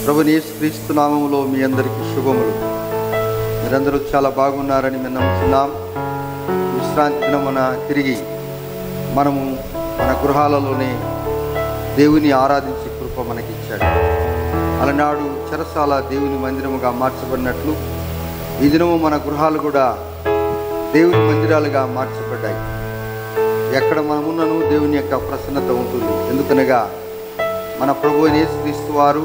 ప్రభుని యేసుక్రీస్తు నామములో మీ అందరికీ శుభములు మీరందరూ చాలా బాగున్నారని మేము నమ్ముతున్నాం విశ్రాంతి దినమున తిరిగి మనము మన గృహాలలోనే దేవుని ఆరాధించే కృప మనకిచ్చాడు అలనాడు చెరసాల దేవుని మందిరముగా మార్చబడినట్లు ఈ దినము మన గృహాలు కూడా దేవుని మందిరాలుగా మార్చబడ్డాయి ఎక్కడ మనమున్నను దేవుని యొక్క ప్రసన్నత ఉంటుంది ఎందుకనగా మన ప్రభు యేసుక్రీస్తు వారు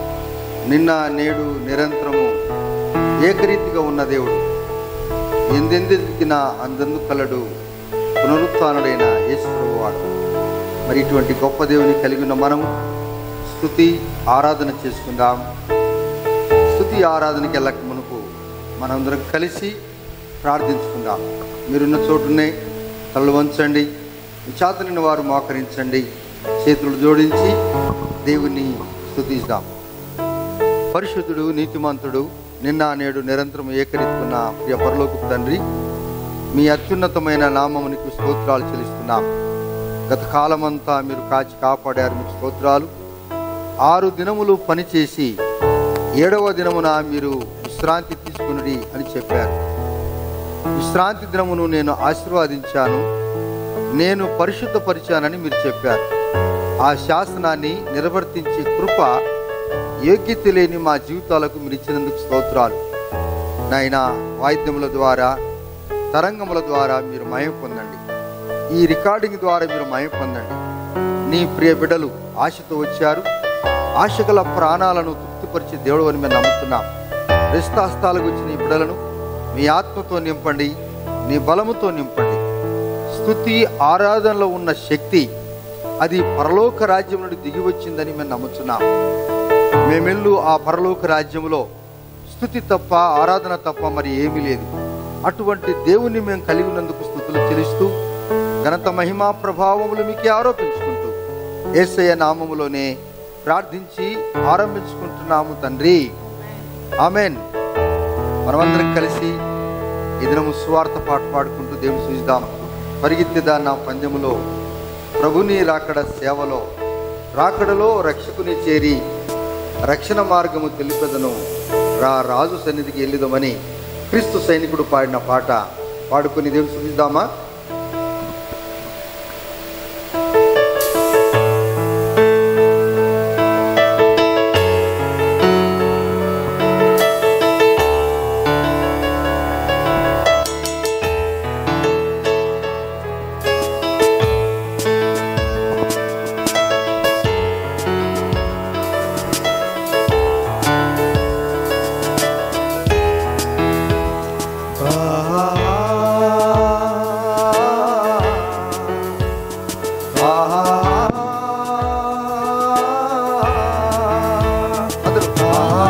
నిన్న నేడు నిరంతరము ఏకరీతిగా ఉన్న దేవుడు ఎందెందెదికిన అందెందు కలడు పునరుత్డైన యేసు ప్రభు వారు మరి ఇటువంటి గొప్ప దేవుని కలిగి ఉన్న మనము స్థుతి ఆరాధన చేసుకుందాం స్థుతి ఆరాధనకి వెళ్ళక మునుపు మనందరం కలిసి ప్రార్థించుకుందాం మీరున్న చోటునే కళ్ళు వంచండి చేతనిన వారు మోకరించండి చేతులు జోడించి దేవుని స్థుతిద్దాం పరిశుద్ధుడు నీతిమంతుడు నిన్న నేడు నిరంతరం ఏకరీతున్న ప్రియ పరలోకు తండ్రి మీ అత్యున్నతమైన నామమునికి స్తోత్రాలు చెల్లిస్తున్నాం గత కాలమంతా మీరు కాచి కాపాడారు మీకు స్తోత్రాలు ఆరు దినములు పనిచేసి ఏడవ దినమున మీరు విశ్రాంతి తీసుకుని అని చెప్పారు విశ్రాంతి దినమును నేను ఆశీర్వాదించాను నేను పరిశుద్ధపరిచానని మీరు చెప్పారు ఆ శాసనాన్ని నిర్వర్తించే కృప యోగ్యత లేని మా జీవితాలకు మీరు ఇచ్చినందుకు స్తోత్రాలు నాయన వాయిద్యముల ద్వారా తరంగముల ద్వారా మీరు మయం పొందండి ఈ రికార్డింగ్ ద్వారా మీరు మయం పొందండి నీ ప్రియ బిడ్డలు ఆశతో వచ్చారు ఆశగల ప్రాణాలను తృప్తిపరిచే దేవుడు అని మేము నమ్ముతున్నాం రిస్తాస్తాలకు వచ్చిన ఈ బిడ్డలను మీ ఆత్మతో నింపండి నీ బలముతో నింపండి స్థుతి ఆరాధనలో ఉన్న శక్తి అది పరలోక రాజ్యం నుండి దిగి వచ్చిందని మేము నమ్ముతున్నాం మేమెల్లు ఆ పరలోక రాజ్యములో స్థుతి తప్ప ఆరాధన తప్ప మరి ఏమీ లేదు అటువంటి దేవుని మేము కలిగి ఉన్నందుకు స్థుతులు చెల్లిస్తూ ఘనత మహిమా ప్రభావములు మీకే ఆరోపించుకుంటూ ఏసయ్య నామములోనే ప్రార్థించి ఆరంభించుకుంటున్నాము తండ్రి ఆమెన్ మనమందరం కలిసి ఈ దినము సువార్త పాట పాడుకుంటూ దేవుని చూద్దాం పరిగెత్తిదా నా పందెములో ప్రభుని రాకడ సేవలో రాకడలో రక్షకుని చేరి రక్షణ మార్గము తెలిపెదను రా రాజు సన్నిధికి వెళ్ళిదమని క్రీస్తు సైనికుడు పాడిన పాట పాడుకొని దేవుని చూద్దామా అందరూ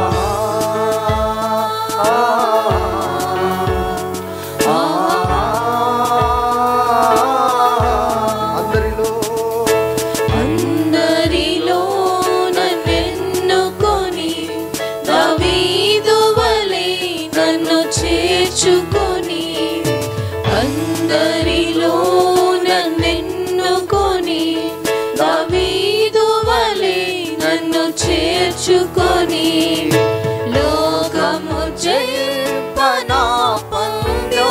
అందరిలో అందరిలో నన్నెన్నుకొని దావీదు వలె నన్ను చేర్చుకొని అందరిలో నన్నెన్నుకొని దావీదు వలె నన్ను చేర్చుకొని లోకము జల్పనా పందో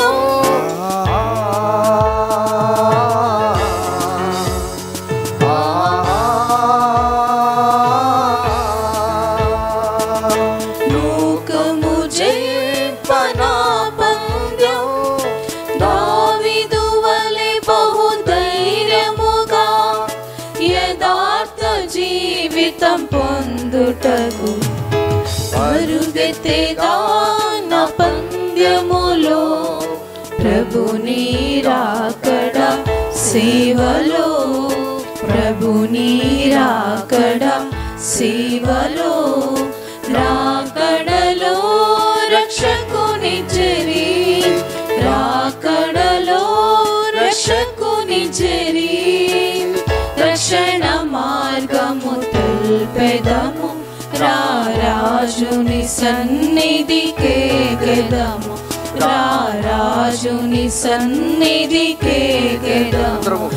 లోకము జల్పనా పంద్యం దావీదు వలె బహు ధైర్యముగా యథార్థ జీవితం పొందుటకు పరుగెత్తేదా నా పంద్యములో ప్రభు నీరాకడ సేవలో ప్రభు నీరాకడ సేవలో రాకడలో రక్షకుని చెరి రాకడలో రక్షకుని చెరి రక్షణ మార్గము తెల్పెదము రారాజుని సన్నిధికే గెదము రారాజుని సన్నిధికే గెదము అందరము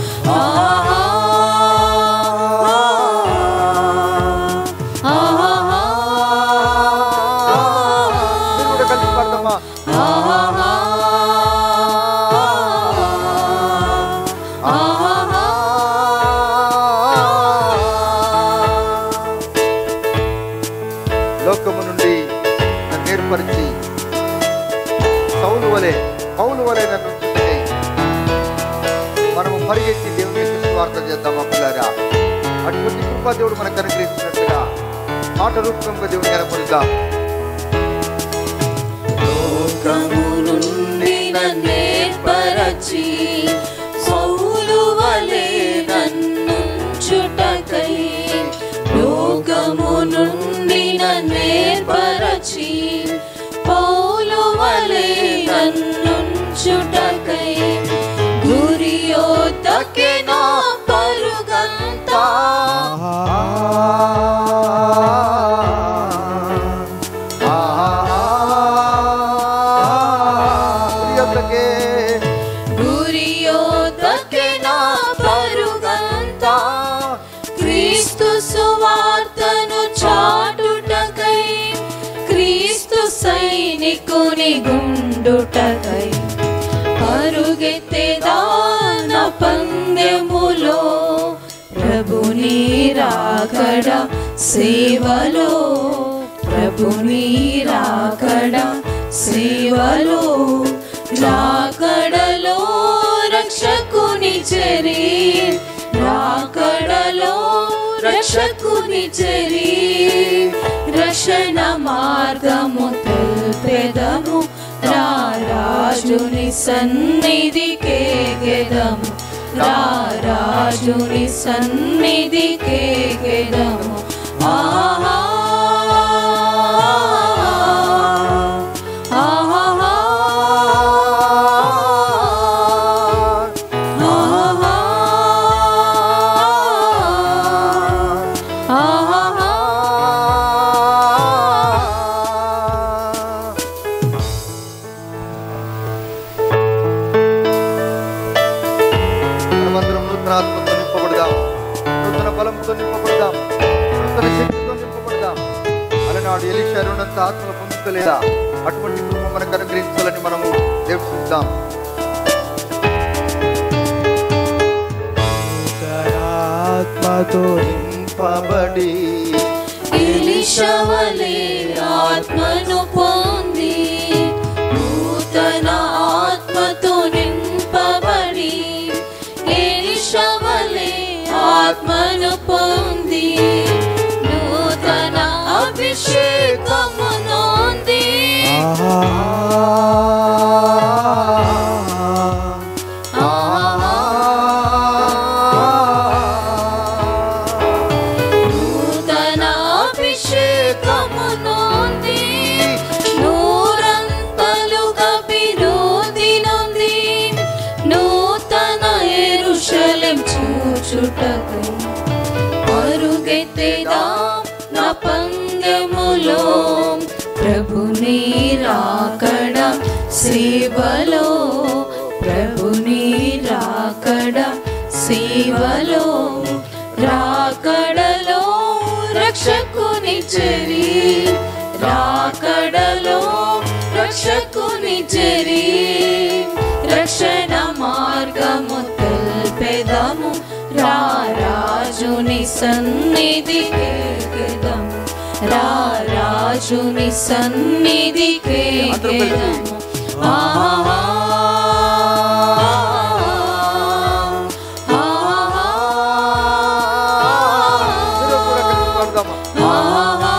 ఆహా లోకము నుండి నన్ను ఏర్పరిచి సౌలు వలె పౌలు వలె నన్ను ఉంచుటకై మనము పరిగెత్తి దేవుని యొక్క స్వార్థ చేద్దామా పిల్లారా అటువంటి కృపా దేవుడు మనకు అనుగ్రహించినట్టుగా మాట రూపంగా దేవుని కనపరుద్దాం లోకము నుండి నన్నేర్పరచి సౌలు వలె నన్నుంచుటకై లోకము నుండి నన్నేర్పరచి పౌలు వలె నన్నుంచుటకై గురియోతకే నా పరుగంతా ప్రియతకే గురియోతకే నా పరుగంతా క్రీస్తు సువార్తను చాటుటకై క్రీస్తు సైనికుని గుండుటకై పరుగెత్తెదాన పందెములో ప్రభుని రాకడ సేవలో ప్రభుని రాకడ సేవలో రాకడలో రక్షకుని చెరి రాకడలో రక్షకుని చెరి రక్షణ మార్గము తెల్పెదము రారాజుని సన్నిధికే గెదము రారాజుని సన్నిధికే గెదము ఆహా ఆహా ఆహా ఆహా మనమందరం నూతన ఆత్మతో నింపబడదాం నూతన బలంతో నింపబడదాం నూతన శక్తితో నింపబడదాం అలనాడు ఎలిషా ఉన్నంత ఆత్మలు పొందుతలేదా అటువంటి కృప మనకు అనుగ్రహించాలని మనము దేవుడిస్తాం ఆత్మతో నింపబడి ఎలిషవలే ఆత్మను పొంది నూతన ఆత్మతో నింపబడి ఎలిషవలే ఆత్మను పొంది నూతన అభిషేకము నొంది నూతన అభిషేకము నొంది నూరంతలుగా విరోధి నొంది నూతన ఎరుషలేం చూచుటకై పరుగెత్తెదా నా పందెములో ప్రభుని రాకడ సేవలో ప్రభుని రాకడ సేవలో రాకడలో రక్షకుని చెరి రాకడలో రక్షకుని చెరి రక్షణ మార్గము తెల్పెదము రారాజుని సన్నిధికి గెదము రారాజుని సన్నిధికి అందరూ కలిసి. గెదము ఆహా మీరు కూడా కలిసి పాడదామా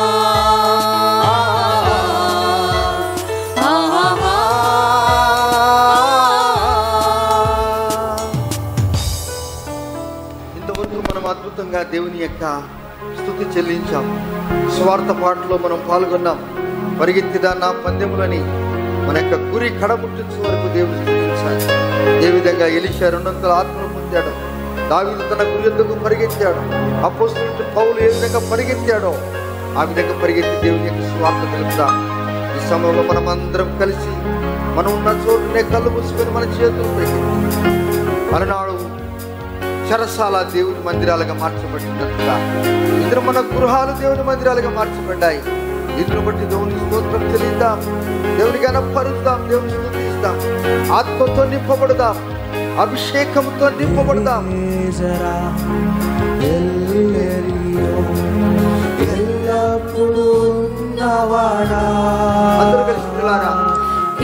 ఇంతవరకు మనం అద్భుతంగా దేవుని యొక్క స్థుతి చెల్లించాం స్వార్థ పాటలో మనం పాల్గొన్నాం పరిగెత్తిదాన్న పందెములని మన యొక్క గురి కడముట్టించే వరకు దేవుని స్థుతించాలి ఏ విధంగా ఎలిషా రెండొందల ఆత్మను పొందాడు దావీదు తన గురి ఎందుకు పరిగెత్తాడు అపోస్తులు పౌలు ఏ విధంగా పరిగెత్తాడో ఆ విధంగా పరిగెత్తి దేవుని యొక్క స్వార్థ తెలుపుదాం ఈ సమయంలో మనం అందరం కలిసి మనం ఉన్న చోటునే కళ్ళు మూసుకొని మన చేతులు పైకెత్తి మరునాడు చెరసాల దేవుని మందిరాలుగా మార్చబడినట్టుగా ఇందులో మన గృహాలు దేవుని మందిరాలుగా మార్చబడ్డాయి ఇందును బట్టి దేవుని స్తోత్రం చెల్లిద్దాం దేవునికి అనపరుద్దాం దేవుని స్థుతిస్తాం ఆత్మతో నింపబడదాం అభిషేకంతో నింపబడదాం ఎల్లప్పుడూ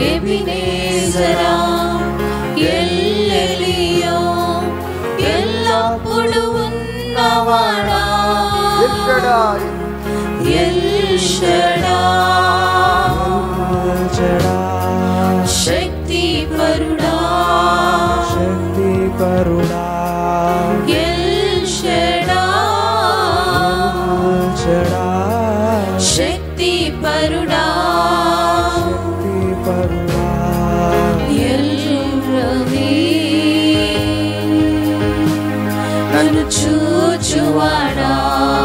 ఎబినేజరా ఎల్లెలియో ఎల్లప్పుడు ఉన్నవాడా ఎల్షడాయ్ ఎల్షడా జడా శక్తి పరుడా శక్తి కరుణా ఎల్షడా జడా శక్తి పరుడా శక్తి కరుణా ఎల్రవి నన్ను చూచువాడా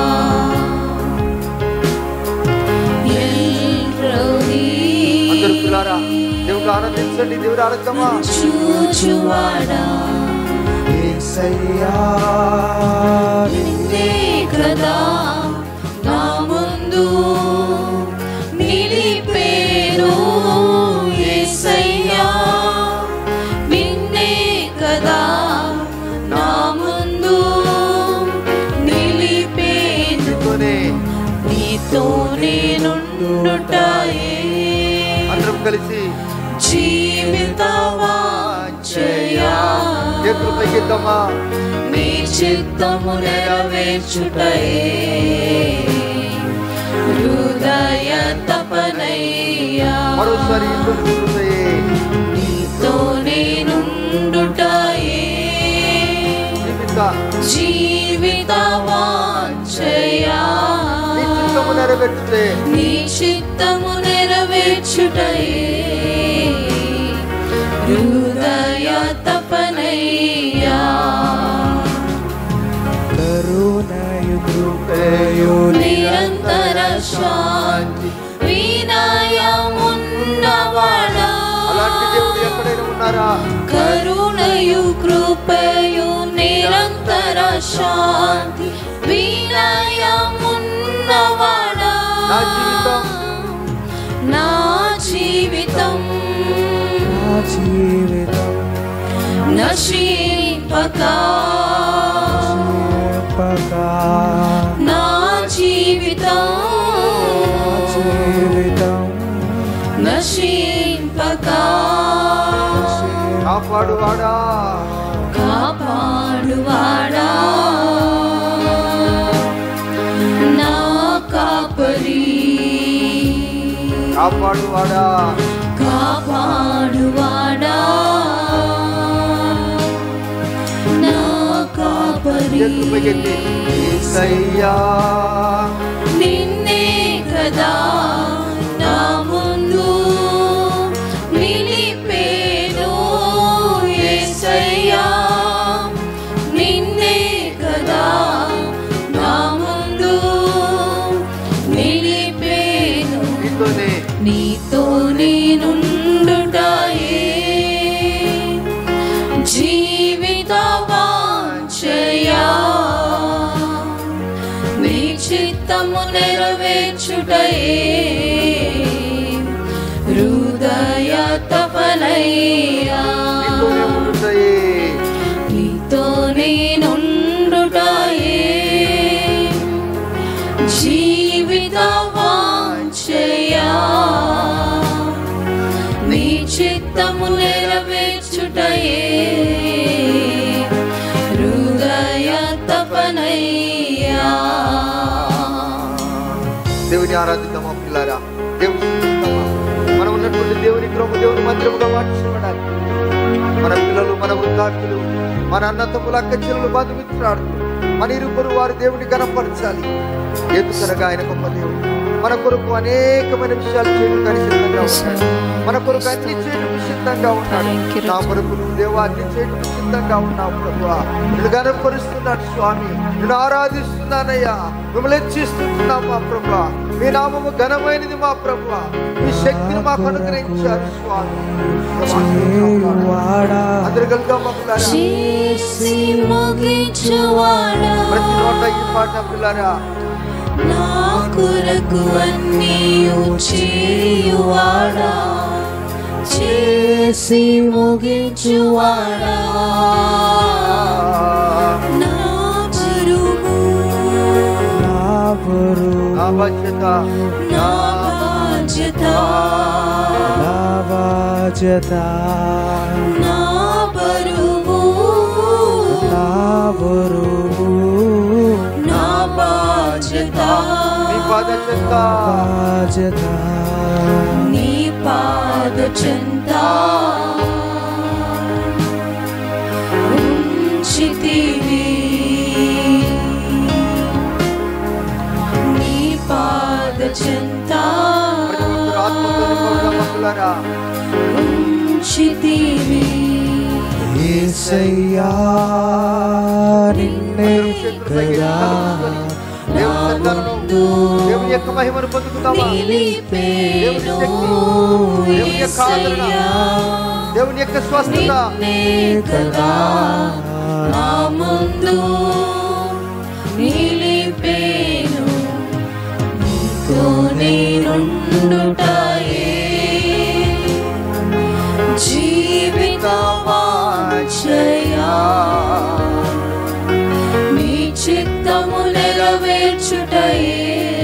ఎల్రవి అందరూ పిల్లారా దేవుడు ఆనందించండి దేవుడు ఆనందమా చూచువాడా యేసయ్యా నిన్నే కదా నా ముందు నిలిపేను యేసయ్యా నిన్నే కదా నా ముందు నిలిపేను నీతోనే నీతో నేనుండుటాయే అందరం కలిసి జీవిత వాంఛయా ఏ కృపగిద్దామా నీ చిత్తము నెరవేర్చుటయే హృదయ తపనయ్యా మరోసారి ఇంట్లో కృపయే నీతో నేనుండుటయే జీవిత జీవిత వాంఛయా నీ చిత్తము నెరవేర్చుతే నీ చిత్తము నెరవేర్చుటయే హృదయ తపనయ్యా కరుణయు కృపయు నిరంతర శాంతి వినయమున్నవాడా అలాంటి దేవుడు ఎక్కడైనా ఉన్నారా కరుణయు కృపయు నిరంతర శాంతి వినయమున్నవాడా నా నా జీవితం జీవితం నా జీవితం నశింపక పగా నా జీవితం జీవితం నశింపక కాపాడువాడా కాపాడువాడా నా కాపరి కాపాడువాడా కాపాడువాడా నా కాపరి ఏ కృపగెత్తి యేసయ్యా నిన్నే కదా నా ముందు నిలిపేను యేసయ్యా నిన్నే కదా నా ముందు నిలిపేను నీతోనే నీతో నేనుండుటాయే జీవిత వాంఛయా నీ చిత్తము నెరవేర్చుటయే హృదయ తపనయ్యా నీతోనే ఉండుతాయి నీతో నేనుండుటాయే జీవిత వాంఛయా నీ చిత్తము నెరవేర్చుటయే హృదయ తపనయ్యా దేవుని ఆరాధిద్దామా పిల్లారా దేవుని స్తుతిద్దామా? మనం ఉన్నటువంటి దేవుని కృప దేవుని మందిరముగా మార్చుకోవడానికి మన పిల్లలు మన వృద్ధార్థులు మన అన్నతములు అక్క చెల్లెలు బంధుమిత్రులు మన ఇరువురు వారి దేవుని గణపరచాలి ఎందుకనగా ఆయన గొప్ప దేవుడు మన కొరకు అనేకమైన విషయాలు చేయడానికి సిద్ధంగా ఉన్నాడు మన కొరకు అన్ని చేయడానికి సిద్ధంగా ఉన్నాడు నా కొరకు నువ్వు దేవా అన్ని చేయడానికి సిద్ధంగా ఉన్నావు ప్రభు నేను గణపరుస్తున్నాడు స్వామి నేను ఆరాధిస్తున్నానయ్యా మిమ్మల్ని హెచ్చిస్తున్నాం మా ప్రభు మీ నామము ఘనమైనది మా ప్రభు మీ శక్తిని మాకు అనుగ్రహించారు స్వామి చేయువాడా అందరు కలుగా మా పిల్లారా చేసి ముగించువాడా ప్రతి నోట ఈ పాట పిల్లారా నా కొరకు అన్నీ చేయువాడా చేసి ముగించువాడా నా బరువు నా బరువు నా బాధ్యత నా బాధ్యత నా బాధ్యత నా బరువు నా బరువు నా బాధ్యత నీ పాద చెంత బాధ్యత నీ పాద చెంత ఉంచితివి నీ పాద చెంత పరిశుద్ధుడు ఆత్మతో నింపబడిన భక్తులారా ఉంచితివి ఏసయ్యా నిన్నే కదా దేవుని సన్నిధానంలో దేవుని యొక్క మహిమను పొందుకుందామా నిలిపేను దేవుని యొక్క ఆదరణ యేసయ్యా. దేవుని యొక్క స్వస్థత నిన్నే కదా నా ముందు నిలిపేను నీతో నేనుండుటయే జీవిత వాంఛయా నీ చిత్తము నెరవేర్చుటయే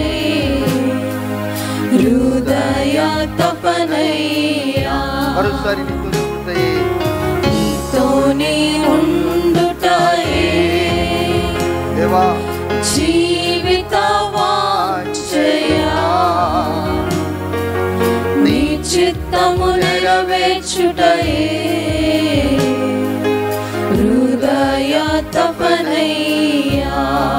హృదయ తపనయ్యా మరోసారి నీతో నిలుపుతాయి. నీతోనే ఉండుటయే దేవా జీవిత వాంఛయా నీ చిత్తము నెరవేర్చుటయే హృదయ తపనయ్యా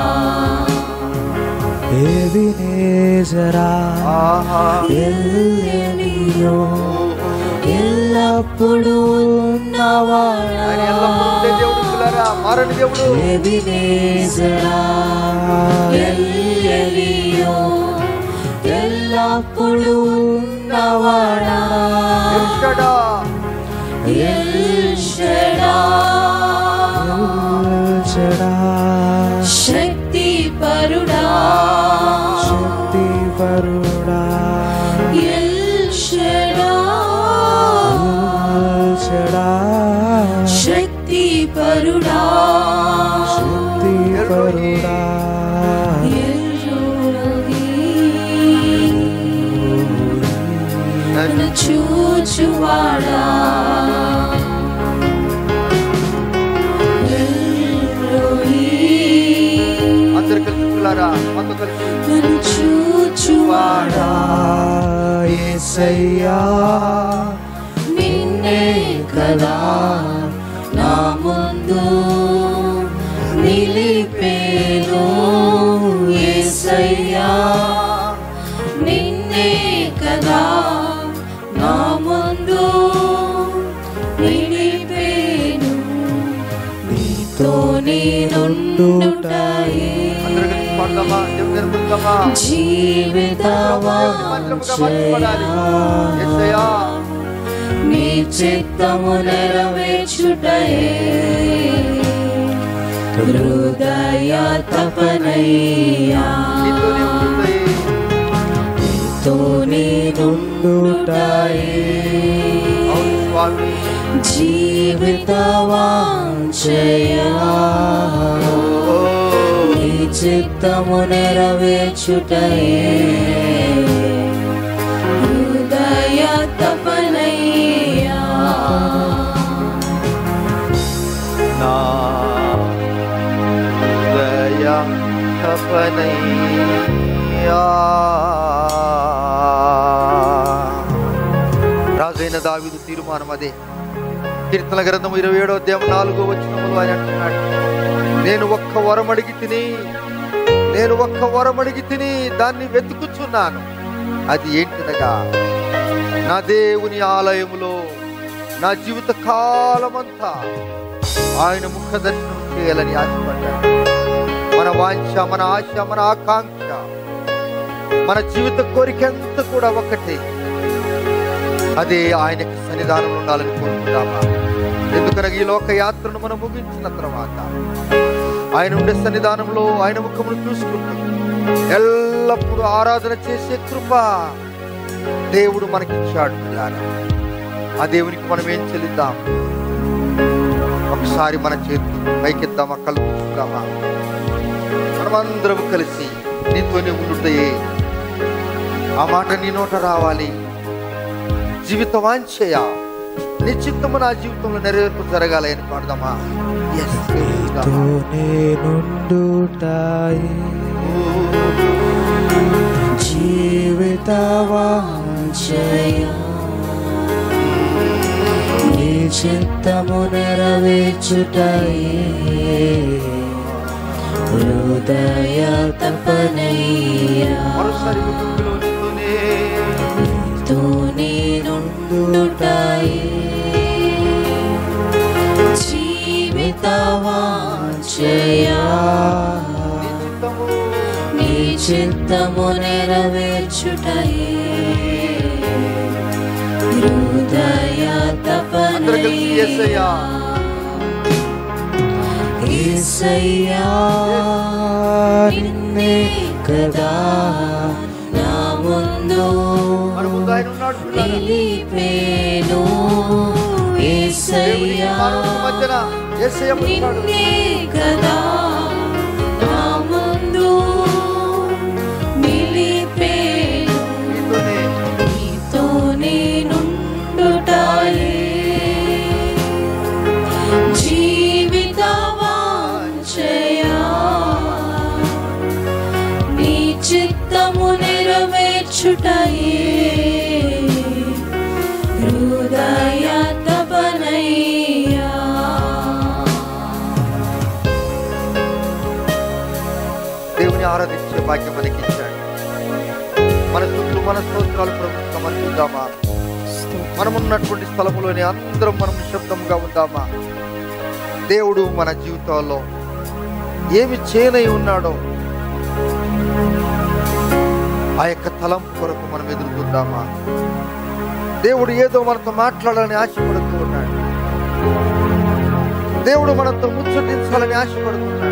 ఏవినేజరా ఆహా ఎల్లెలియో ఎల్లప్పుడూ ఉన్నవాడా ఆయన ఎల్లప్పుడూ ఉండే దేవుడు పిల్లరా మారని దేవుడు ఎబినేజరా ఎల్లెలియో ఎల్లప్పుడూ ఉన్నవాడా ఎల్షడా ఎల్షడా చెడా శక్తి పరుడా శక్తి పరుడా ఎల్షడా చెడా శక్తి పరుడా శక్తి పరుడా నన్ను చూచువాడా అందరు కలిసి పిల్లరా మాతో కలిసి నన్ను చూచువాడా ఏసయ్యా నిన్నే కదా నా ముందు నిలిపేను యేసయ్యా నిన్నే కదా నా ముందు నిలిపేను నీతో నేనుండుటయే అందరు కలిసి పాడదామా దేవుని నిలుపుతామా జీవిత ఎస్ఐయా నీ చిత్తము నెరవేర్చుటయే హృదయ తపనయ్యా నీతోనే ఉంటుంది నీతో నేనుండుటయే అవును స్వామి జీవిత వాంఛయా ఓ నీ చిత్తము నెరవేర్చుటయే హృదయ తపనయ్యా నా హృదయ తపనయ్యా రాజైన దావిదు తీర్మానం అదే కీర్తన గ్రంథము ఇరవై ఏడో అధ్యాయం నాలుగో వచ్చినములు ఆయన అంటున్నాడు నేను ఒక్క వరం అడిగి తిని నేను ఒక్క వరం అడిగి తిని దాన్ని వెతుకుచున్నాను అది ఏంటినగా నా దేవుని ఆలయములో నా జీవిత కాలమంతా ఆయన ముఖ దర్శనం చేయాలని ఆశపడ్డాను మన వాంఛ మన ఆశ మన ఆకాంక్ష మన జీవిత కోరిక ఎంత కూడా ఒక్కటే అదే ఆయనకి సన్నిధానం ఉండాలని కోరుకుందామా ఎందుకనగా ఈ లోక యాత్రను మనం ముగించిన తర్వాత ఆయన ఉండే సన్నిధానంలో ఆయన ముఖమును చూసుకుంటూ ఎల్లప్పుడూ ఆరాధన చేసే కృప దేవుడు మనకిచ్చాడు పిల్లారా. ఆ దేవునికి మనం ఏం చెల్లిద్దాం ఒకసారి మన చేతులు పైకెద్దామా కళ్ళు చూద్దామా మనమందరం కలిసి నీతోనే ఉండుటయే ఆ మాట నీ నోట రావాలి జీవిత వాంఛయ నీ చిత్తము నా జీవితంలో నెరవేర్పు జరగాలి అని పాడదామా Yes, దేవుడా. తో నేనుండుటాయి జీవిత వాంఛయ నీ చిత్తము నెరవేర్చుటయే హృదయ తపనయ్యా మరోసారి గుంపులో నీతోనే తో నేనుండుటయే జీవిత వాంఛయా నీ చిత్తము నీ చిత్తము నెరవేర్చుటయే హృదయ అందరూ కలిసి యేసయ్యా. ఏసయ్యా నిన్నే కదా నా ముందు మన ముందు ఆయన ఉన్నాడు పిల్లలు. నిలిపేను దేవుని ఏసయ్యా మానవుల మధ్యన యేసయ్య ఉన్నాడు. నిన్నే కదా నా ముందు నిలిపేను నీతోనే నీతో నేనుండుటాయే జీవిత వాంఛయా నీ చిత్తము నెరవేర్చుటయే హృదయ తపనయ్యా దేవుని ఆరాధించే భాగ్యం మనకి ఇచ్చాడు మన స్థుతులు మన స్తోత్రాలు ప్రభుత్వం సమర్పిద్దామా మనం ఉన్నటువంటి స్థలములోని అందరం మనం నిశ్శబ్దంగా ఉందామా దేవుడు మన జీవితాల్లో ఏమి చేయనై ఉన్నాడో ఆ యొక్క తలంపు కొరకు మనం ఎదుర్కొందామా దేవుడు ఏదో మనతో మాట్లాడాలని ఆశపడుతూ ఉన్నాడు దేవుడు మనతో ముచ్చటించాలని ఆశపడుతున్నాడు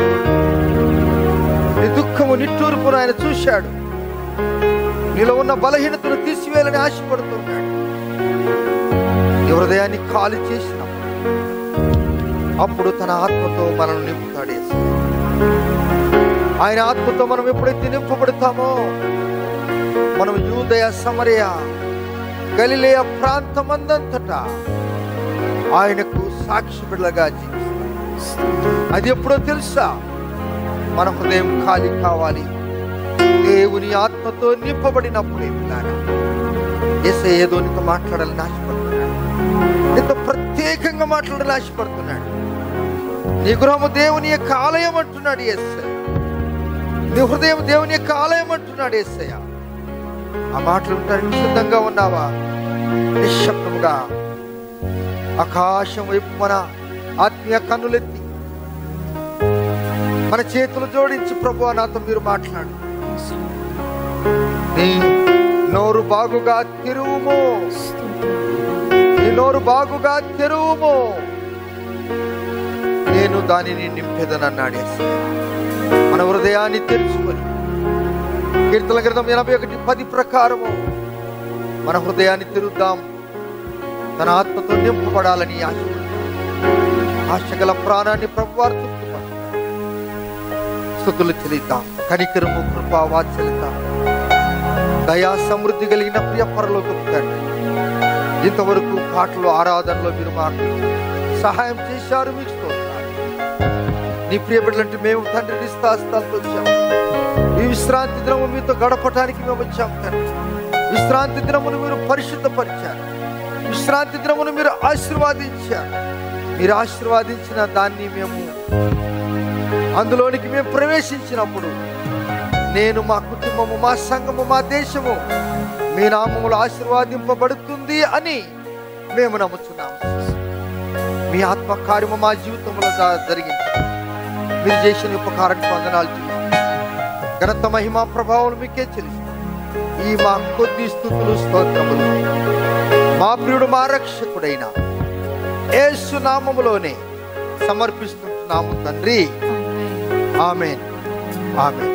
నీ దుఃఖము నిట్టూర్పును ఆయన చూశాడు నీలో ఉన్న బలహీనతను తీసివేయాలని ఆశపడుతున్నాడు నీ హృదయాన్ని ఖాళీ చేసినప్పుడు అప్పుడు తన ఆత్మతో మనల్ని నింపుతాడు యేసు. ఆయన ఆత్మతో మనం ఎప్పుడైతే నింపబడతామో మనం యూదయ సమరయ గలిలేయ ప్రాంతమందంతటా ఆయనకు సాక్షి బిడ్డలుగా జీవిస్తాం అది ఎప్పుడో తెలుసా మన హృదయం ఖాళీ కావాలి దేవుని ఆత్మతో నింపబడినప్పుడే పిల్లారా ఎసే ఏదో నీతో మాట్లాడాలని ఆశపడుతున్నాడు నీతో ప్రత్యేకంగా మాట్లాడాలని ఆశపడుతున్నాడు నీ గృహము దేవుని యొక్క ఆలయం అంటున్నాడు ఎస్ఐ నీ హృదయం దేవుని యొక్క ఆలయం అంటున్నాడు ఎస్ఐ ఆ మాటలు ఉంటానికి సిద్ధంగా ఉన్నావా నిశ్శబ్దముగా ఆకాశం వైపు మన ఆత్మీయ కన్నులెత్తి మన చేతులు జోడించి ప్రభు నాతో మీరు మాట్లాడు నీ నోరు బాగుగా తెరువుము నీ నోరు బాగుగా తెరువుము నేను దానిని నింపేదనన్నాడు యేసయ్య. మన హృదయాన్ని తెరుచుకొని కీర్తన గ్రంథం ఎనభై ఒకటి పది ప్రకారము మన హృదయాన్ని తెరుద్దాం తన ఆత్మతో నింపబడాలని ఆశ ఆశగల ప్రాణాన్ని ప్రభువారు తృప్తిపరచు. స్థుతులు చెల్లిద్దాం కనికరము కృపా వాత్సల్యత దయా సమృద్ధి కలిగిన ప్రియ పరలోకి తండ్రి ఇంతవరకు పాటలు ఆరాధనలో మీరు మాకు సహాయం చేశారు మీకు స్తోత్రాలు నీ ప్రియ బిడ్డలంటే మేము తండ్రి నిస్తాస్తాలతో వచ్చాము ఈ విశ్రాంతి దినము మీతో గడపటానికి మేము వచ్చాం తండ్రి విశ్రాంతి దినమును మీరు పరిశుద్ధపరిచారు విశ్రాంతి దినమును మీరు ఆశీర్వాదించారు మీరు ఆశీర్వాదించిన దాన్ని మేము అందులోనికి మేము ప్రవేశించినప్పుడు నేను మా కుటుంబము మా సంఘము మా దేశము మీ నామములు ఆశీర్వాదింపబడుతుంది అని మేము నమ్ముతున్నాము మీ ఆత్మ కార్యము మా జీవితంలో జ- జరిగింది మీరు చేసిన ఉపకారానికి వందనాలు చెల్లిస్తాం ఘనత మహిమ ప్రభావం మీకే చెల్లిస్తాం ఈ మా కొద్ది స్థుతులు స్తోత్రములు మా ప్రియుడు మా రక్షకుడైన యేసు నామములోనే సమర్పిస్తున్నాము తండ్రి ఆమెన్ ఆమెన్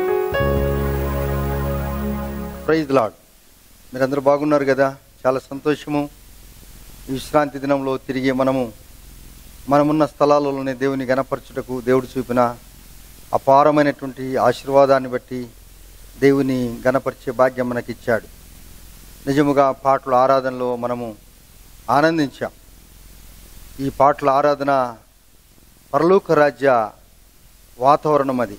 ప్రైజ్ లాడ్ మీరందరూ బాగున్నారు కదా చాలా సంతోషము ఈ విశ్రాంతి దినంలో తిరిగి మనము మనమున్న స్థలాలలోనే దేవుని గణపరచుటకు దేవుడు చూపిన అపారమైనటువంటి ఆశీర్వాదాన్ని బట్టి దేవుని గణపరిచే భాగ్యం మనకిచ్చాడు నిజముగా పాటల ఆరాధనలో మనము ఆనందించాం ఈ పాటల ఆరాధన పరలోక రాజ్య వాతావరణం అది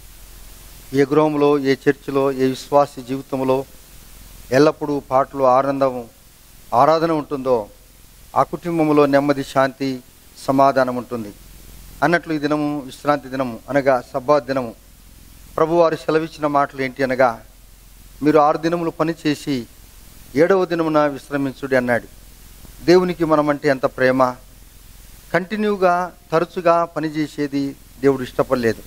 ఏ గృహంలో ఏ చర్చిలో ఏ విశ్వాస జీవితంలో ఎల్లప్పుడూ పాటలు ఆనందం ఆరాధన ఉంటుందో ఆ కుటుంబంలో నెమ్మది శాంతి సమాధానం ఉంటుంది అన్నట్లు ఈ దినము విశ్రాంతి దినము అనగా సబ్బా దినము ప్రభువారు సెలవిచ్చిన మాటలు ఏంటి అనగా మీరు ఆరు దినములు పనిచేసి ఏడవ దినమున విశ్రమించుడి అన్నాడు దేవునికి మనమంటే ఎంత ప్రేమ కంటిన్యూగా తరచుగా పనిచేసేది దేవుడు ఇష్టపడలేదు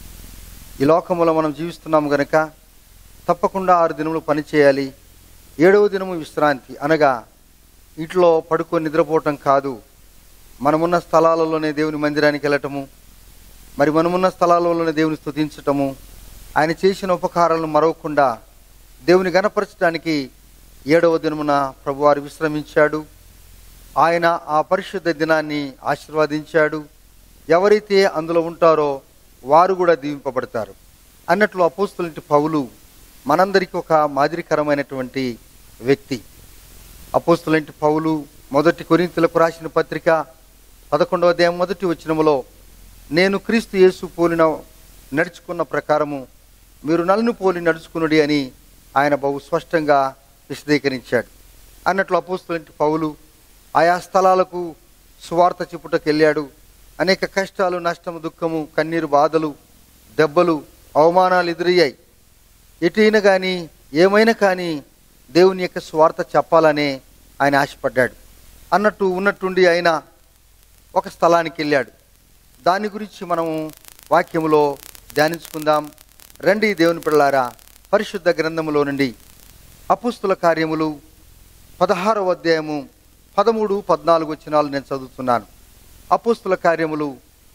ఈ లోకంలో మనం జీవిస్తున్నాము గనక తప్పకుండా ఆరు దినములు పని చేయాలి ఏడవ దినము విశ్రాంతి అనగా ఇంట్లో పడుకొని నిద్రపోవటం కాదు మనమున్న స్థలాలలోనే దేవుని మందిరానికి వెళ్ళటము మరి మనమున్న స్థలాలలోనే దేవుని స్తుతించటము ఆయన చేసిన ఉపకారాలను మరవకుండా దేవుని గణపరచడానికి ఏడవ దినమున ప్రభువారు విశ్రమించాడు ఆయన ఆ పరిశుద్ధ దినాన్ని ఆశీర్వదించాడు ఎవరైతే అందులో ఉంటారో వారు కూడా దీవింపబడతారు అన్నట్లు అపోస్తులంటి పౌలు మనందరికీ ఒక మాదిరికరమైనటువంటి వ్యక్తి అపోస్తులంటి పౌలు మొదటి కొరింతలకు రాసిన పత్రిక పదకొండవ అధ్యాయం మొదటి వచనములో నేను క్రీస్తు యేసు పోలిన నడుచుకున్న ప్రకారము మీరు నన్ను పోలి నడుచుకునుడి అని ఆయన బహు స్పష్టంగా విశదీకరించాడు అన్నట్లు అపోస్తులంటి పౌలు ఆయా స్థలాలకు సువార్త చెప్పుటకు వెళ్ళాడు అనేక కష్టాలు నష్టము దుఃఖము కన్నీరు బాధలు దెబ్బలు అవమానాలు ఎదురయ్యాయి ఎటైనా కానీ ఏమైనా కానీ దేవుని యొక్క స్వార్థ చెప్పాలనే ఆయన ఆశపడ్డాడు అన్నట్టు ఉన్నట్టుండి ఆయన ఒక స్థలానికి వెళ్ళాడు దాని గురించి మనము వాక్యములో ధ్యానించుకుందాం రండి దేవుని పిల్లారా పరిశుద్ధ గ్రంథములో నుండి అపుస్తుల కార్యములు పదహారవ అధ్యాయము పదమూడు పద్నాలుగు వచనాలు నేను చదువుతున్నాను అపుస్తుల కార్యములు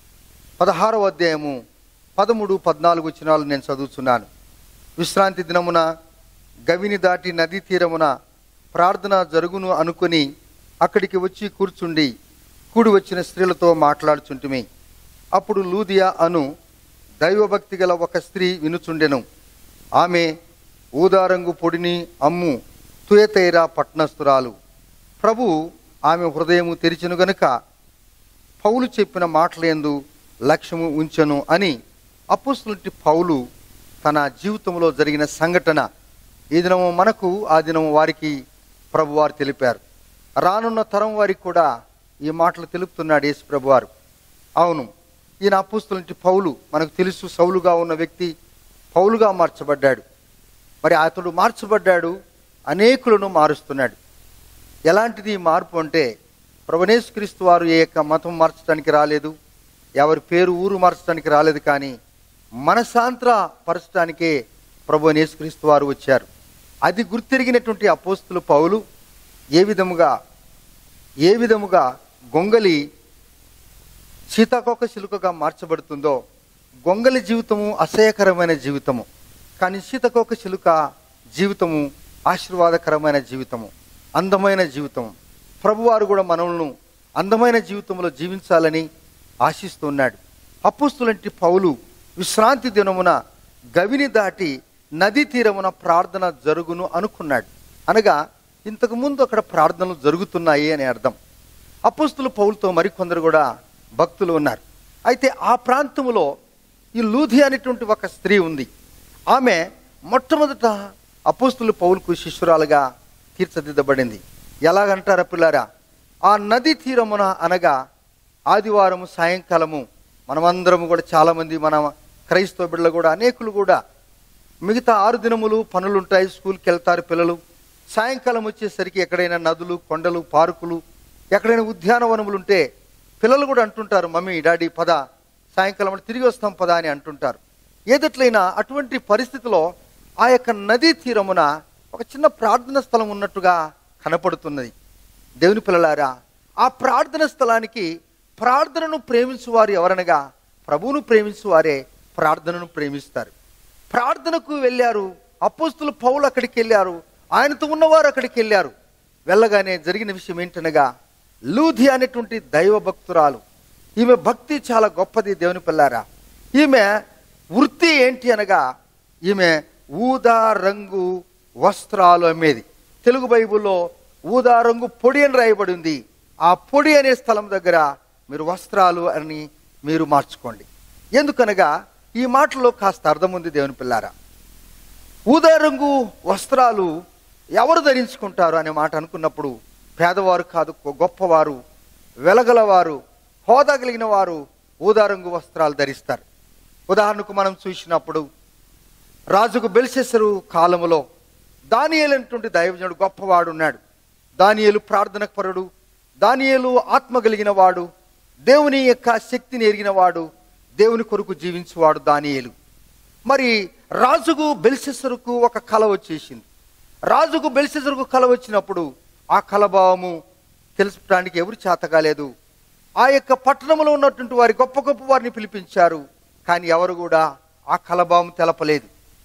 పదహారవ అధ్యాయము పదమూడు పద్నాలుగు వచనాలు నేను చదువుతున్నాను విశ్రాంతి దినమున గవిని దాటి నదీ తీరమున ప్రార్థన జరుగును అనుకుని అక్కడికి వచ్చి కూర్చుండి కూడి వచ్చిన స్త్రీలతో మాట్లాడుచుంటిమి అప్పుడు లూదియా అను దైవభక్తి గల ఒక స్త్రీ వినుచుండెను ఆమె ఊదారంగు పొడిని అమ్ము తుయతైరా పట్నస్తురాలు ప్రభు ఆమె హృదయము తెరిచెను గనుక పౌలు చెప్పిన మాటలందు లక్ష్యము ఉంచెను అని అపోస్తులటి పౌలు తన జీవితంలో జరిగిన సంఘటన ఈ దినము మనకు ఆ దినము వారికి ప్రభువారు తెలిపారు రానున్న తరం వారికి కూడా ఈ మాటలు తెలుపుతున్నాడు యేసు ప్రభువారు అవును ఈయన అపుస్తులంటి పౌలు మనకు తెలుసు సౌలుగా ఉన్న వ్యక్తి పౌలుగా మార్చబడ్డాడు మరి అతడు మార్చబడ్డాడు అనేకులను మారుస్తున్నాడు ఎలాంటిది ఈ మార్పు అంటే ప్రభునేశ్వరిస్తు వారు ఏ యొక్క మతం మార్చడానికి రాలేదు ఎవరి పేరు ఊరు మార్చడానికి రాలేదు కానీ మనసాంతర పరచడానికే ప్రభు యేసుక్రీస్తు వారు వచ్చారు అది గుర్తిరిగినటువంటి అపోస్తులు పౌలు ఏ విధముగా ఏ విధముగా గొంగలి సీతాకోక శిలుకగా మార్చబడుతుందో గొంగలి జీవితము అసహ్యకరమైన జీవితము కానీ సీతాకోక శిలుక జీవితము ఆశీర్వాదకరమైన జీవితము అందమైన జీవితం ప్రభువారు కూడా మనల్ని అందమైన జీవితంలో జీవించాలని ఆశిస్తున్నాడు అప్పుస్తులంటి పౌలు విశ్రాంతి దినమున గవిని దాటి నది తీరమున ప్రార్థన జరుగును అనుకున్నాడు అనగా ఇంతకు ముందు అక్కడ ప్రార్థనలు జరుగుతున్నాయి అని అర్థం అపోస్తులు పౌలతో మరికొందరు కూడా భక్తులు ఉన్నారు అయితే ఆ ప్రాంతములో ఈ లూధి అనేటువంటి ఒక స్త్రీ ఉంది ఆమె మొట్టమొదట అపోస్తులు పౌలుకు శిష్యురాలుగా తీర్చిదిద్దబడింది ఎలాగంటారా పిల్లారా ఆ నది తీరమున అనగా ఆదివారము సాయంకాలము మనమందరము కూడా చాలామంది మన క్రైస్తవ బిడ్డలు కూడా అనేకులు కూడా మిగతా ఆరు దినములు పనులుంటాయి స్కూల్కి వెళ్తారు పిల్లలు సాయంకాలం వచ్చేసరికి ఎక్కడైనా నదులు కొండలు పార్కులు ఎక్కడైనా ఉద్యానవనములు ఉంటే పిల్లలు కూడా అంటుంటారు మమ్మీ డాడీ పద సాయంకాలం అంటే తిరిగి వస్తాం పద అని అంటుంటారు ఏదట్లయినా అటువంటి పరిస్థితిలో ఆ యొక్క నదీ తీరమున ఒక చిన్న ప్రార్థన స్థలం ఉన్నట్టుగా కనపడుతున్నది దేవుని పిల్లలారా ఆ ప్రార్థన స్థలానికి ప్రార్థనను ప్రేమించువారు ఎవరనగా ప్రభువును ప్రేమించువారే ప్రార్థనను ప్రేమిస్తారు ప్రార్థనకు వెళ్ళారు అపోస్తులు పౌలు అక్కడికి వెళ్ళారు ఆయనతో ఉన్నవారు అక్కడికి వెళ్ళారు వెళ్ళగానే జరిగిన విషయం ఏంటనగా లూధి అనేటువంటి దైవ భక్తురాలు ఈమె భక్తి చాలా గొప్పది దేవుని పిల్లారా ఈమె వృత్తి ఏంటి అనగా ఈమె ఊదా రంగు వస్త్రాలు అమ్మేది తెలుగు బైబిల్లో ఊదా రంగు పొడి అని రాయబడి ఉంది ఆ పొడి అనే స్థలం దగ్గర మీరు వస్త్రాలు అని మీరు మార్చుకోండి ఎందుకనగా ఈ మాటలో కాస్త అర్థం ఉంది దేవుని పిల్లారా ఊదా రంగు వస్త్రాలు ఎవరు ధరించుకుంటారు అనే మాట అనుకున్నప్పుడు పేదవారు కాదు గొప్పవారు వెలగలవారు హోదా కలిగిన వారు ఊదా రంగు వస్త్రాలు ధరిస్తారు ఉదాహరణకు మనం చూసినప్పుడు రాజుకు బెల్సెసరు కాలములో దానియేలు అనేటువంటి దైవజనుడు గొప్పవాడు ఉన్నాడు దానియేలు ప్రార్థన పరుడు దానియేలు ఆత్మ కలిగిన వాడు దేవుని యొక్క శక్తిని ఎరిగిన వాడు దేవుని కొరకు జీవించేవాడు దానియేలు మరి రాజుకు బెల్సెసరుకు ఒక కళ వచ్చేసింది రాజుకు బెల్సెసరుకు కళ వచ్చినప్పుడు ఆ కలభావము తెలుసుకోవడానికి ఎవరు చేత కాలేదు ఆ యొక్క పట్టణంలో ఉన్నటువంటి వారి గొప్ప గొప్ప వారిని పిలిపించారు కానీ ఎవరు కూడా ఆ కలభావం తెలపలేదు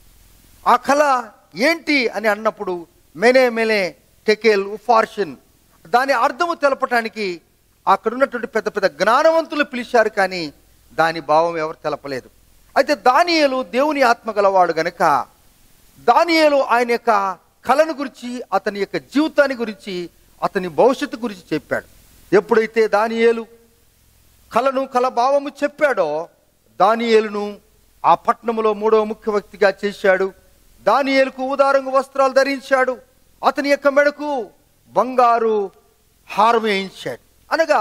ఆ కళ ఏంటి అని అన్నప్పుడు మెనే మెనే టెకేల్ ఉఫార్షన్ దాని అర్థము తెలపటానికి అక్కడ ఉన్నటువంటి పెద్ద పెద్ద జ్ఞానవంతులు పిలిచారు కానీ దాని భావం ఎవరు తెలపలేదు అయితే దానియేలు దేవుని ఆత్మ గలవాడు గనుక దానియేలు ఆయన యొక్క కళను గురించి అతని యొక్క జీవితాన్ని గురించి అతని భవిష్యత్తు గురించి చెప్పాడు ఎప్పుడైతే దానియేలు కళను కళ భావము చెప్పాడో దానియేలును ఆ పట్టణంలో మూడవ ముఖ్య వ్యక్తిగా చేశాడు దానియేలుకు ఉదారంగు వస్త్రాలు ధరించాడు అతని యొక్క మెడకు బంగారు హారం వేయించాడు అనగా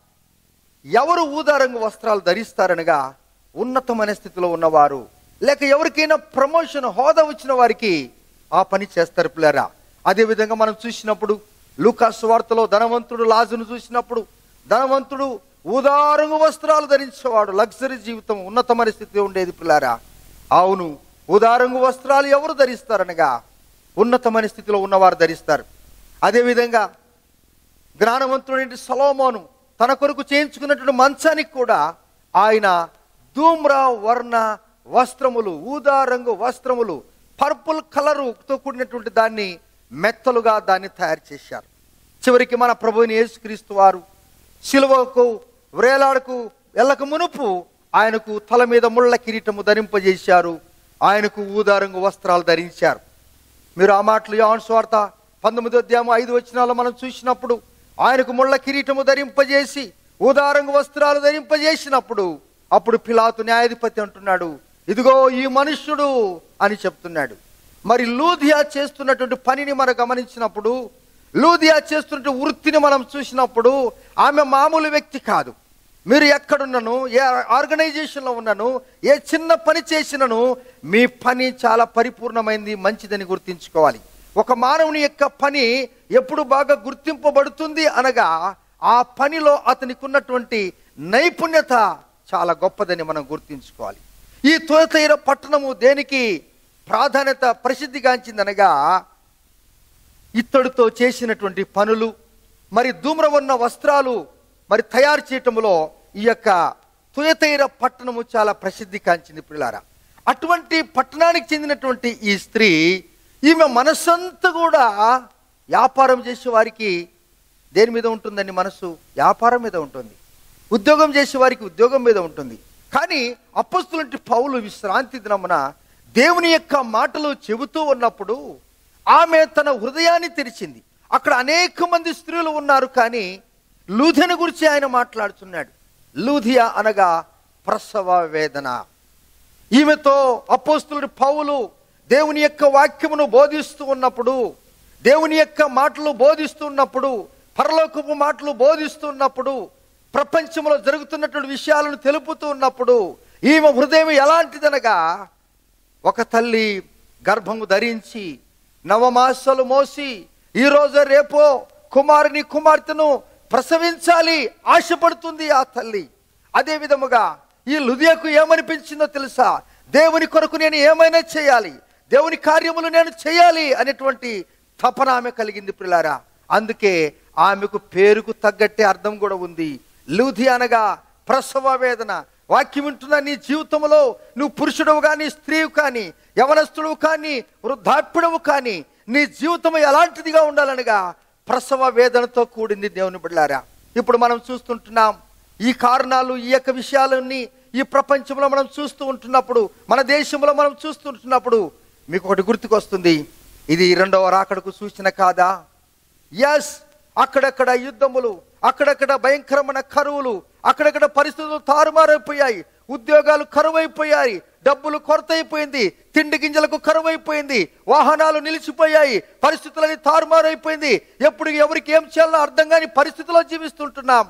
ఎవరు ఊదారంగు వస్త్రాలు ధరిస్తారనగా ఉన్నతమైన స్థితిలో ఉన్నవారు లేక ఎవరికైనా ప్రమోషన్ హోదా వచ్చిన వారికి ఆ పని చేస్తారు పిల్లరా అదేవిధంగా మనం చూసినప్పుడు లూకాస్ వార్తలో ధనవంతుడు లాజును చూసినప్పుడు ధనవంతుడు ఊదారంగు వస్త్రాలు ధరించేవాడు లగ్జరీ జీవితం ఉన్నతమైన స్థితిలో ఉండేది పిల్లారా అవును ఉదారంగు వస్త్రాలు ఎవరు ధరిస్తారనగా ఉన్నతమైన స్థితిలో ఉన్నవారు ధరిస్తారు అదేవిధంగా జ్ఞానవంతుడైన సలోమోను తన కొరకు చేయించుకున్నటువంటి మంచానికి కూడా ఆయన ధూమ్ర వర్ణ వస్త్రములు ఊదా రంగు వస్త్రములు పర్పుల్ కలరుతో కూడినటువంటి దాన్ని మెత్తలుగా దాన్ని తయారు చేశారు చివరికి మన ప్రభుని యేసుక్రీస్తు వారు శిలువకు వ్రేలాడకు వెళ్ళక మునుపు ఆయనకు తల మీద ముళ్ళ కిరీటము ధరింపజేశారు ఆయనకు ఊదారంగు వస్త్రాలు ధరించారు మీరు ఆ మాటలు యోహాను స్వార్త పంతొమ్మిది అధ్యాయం ఐదు వచనాలు మనం చూసినప్పుడు ఆయనకు ముళ్ళ కిరీటము ధరింపజేసి ఉదారంగు వస్త్రాలు ధరింపజేసినప్పుడు అప్పుడు పిలాతు న్యాయాధిపతి అంటున్నాడు ఇదిగో ఈ మనుష్యుడు అని చెప్తున్నాడు మరి లూధియా చేస్తున్నటువంటి పనిని మనం గమనించినప్పుడు లూధియా చేస్తున్న వృత్తిని మనం చూసినప్పుడు ఆమె మామూలు వ్యక్తి కాదు మీరు ఎక్కడున్నను ఏ ఆర్గనైజేషన్లో ఉన్నను ఏ చిన్న పని చేసినను మీ పని చాలా పరిపూర్ణమైంది మంచిదని గుర్తించుకోవాలి ఒక మానవుని యొక్క పని ఎప్పుడు బాగా గుర్తింపబడుతుంది అనగా ఆ పనిలో అతనికి ఉన్నటువంటి నైపుణ్యత చాలా గొప్పదని మనం గుర్తించుకోవాలి ఈ తోతైర పట్టణము దేనికి ప్రాధాన్యత ప్రసిద్ధిగాంచిందనగా ఇత్తడితో చేసినటువంటి పనులు మరి ధూమ్రవన్న వస్త్రాలు మరి తయారు చేయటంలో ఈ యొక్క తుయతైర పట్టణము చాలా ప్రసిద్ధి కాంచింది పిల్లారా అటువంటి పట్టణానికి చెందినటువంటి ఈ స్త్రీ ఈమె మనస్సంతా కూడా వ్యాపారం చేసే వారికి దేని మీద ఉంటుందండి మనసు వ్యాపారం మీద ఉంటుంది ఉద్యోగం చేసే వారికి ఉద్యోగం మీద ఉంటుంది కానీ అప్పస్తులంటి పౌలు విశ్రాంతి దినమున దేవుని యొక్క మాటలు చెబుతూ ఉన్నప్పుడు ఆమె తన హృదయాన్ని తెరిచింది అక్కడ అనేక మంది స్త్రీలు ఉన్నారు కానీ లూధియను గురించి ఆయన మాట్లాడుతున్నాడు లూధియా అనగా ప్రసవ వేదన ఈమెతో అపోస్తులుడు పౌలు దేవుని యొక్క వాక్యమును బోధిస్తూ ఉన్నప్పుడు దేవుని యొక్క మాటలు బోధిస్తూ ఉన్నప్పుడు పరలోకపు మాటలు బోధిస్తూ ఉన్నప్పుడు ప్రపంచంలో జరుగుతున్నటువంటి విషయాలను తెలుపుతూ ఉన్నప్పుడు ఈమె హృదయం ఎలాంటిదనగా ఒక తల్లి గర్భము ధరించి నవమాసాలు మోసి ఈ రోజు రేపో కుమారుని కుమార్తెను ప్రసవించాలి ఆశపడుతుంది ఆ తల్లి అదే విధముగా ఈ లుదియకు ఏమనిపించిందో తెలుసా దేవుని కొరకు నేను ఏమైనా చేయాలి దేవుని కార్యములు నేను చేయాలి అనేటువంటి తపన ఆమె కలిగింది పిల్లారా అందుకే ఆమెకు పేరుకు తగ్గట్టే అర్థం కూడా ఉంది లూధి అనగా ప్రసవ వేదన వాక్యం వింటున్న నీ జీవితంలో నువ్వు పురుషుడవు కానీ స్త్రీవు కానీ యవనస్తుడువు కానీ వృద్ధాప్యుడవు కానీ నీ జీవితం ఎలాంటిదిగా ఉండాలనగా ప్రసవ వేదనతో కూడింది దేవుని బిడ్డారా ఇప్పుడు మనం చూస్తుంటున్నాం ఈ కారణాలు ఈ యొక్క విషయాలన్నీ ఈ ప్రపంచంలో మనం చూస్తూ ఉంటున్నప్పుడు మన దేశంలో మనం చూస్తుంటున్నప్పుడు మీకు ఒకటి గుర్తుకొస్తుంది ఇది రెండవ రాకడకు సూచన కాదా ఎస్ అక్కడక్కడ యుద్ధములు అక్కడక్కడ భయంకరమైన కరువులు అక్కడక్కడ పరిస్థితులు తారుమారైపోయాయి ఉద్యోగాలు కరువైపోయాయి డబ్బులు కొరత అయిపోయింది తిండి గింజలకు కరువైపోయింది వాహనాలు నిలిచిపోయాయి పరిస్థితులని తారుమారైపోయింది ఎప్పుడు ఎవరికి ఏం చేయాలో అర్థం కాని పరిస్థితిలో జీవిస్తుంటున్నాం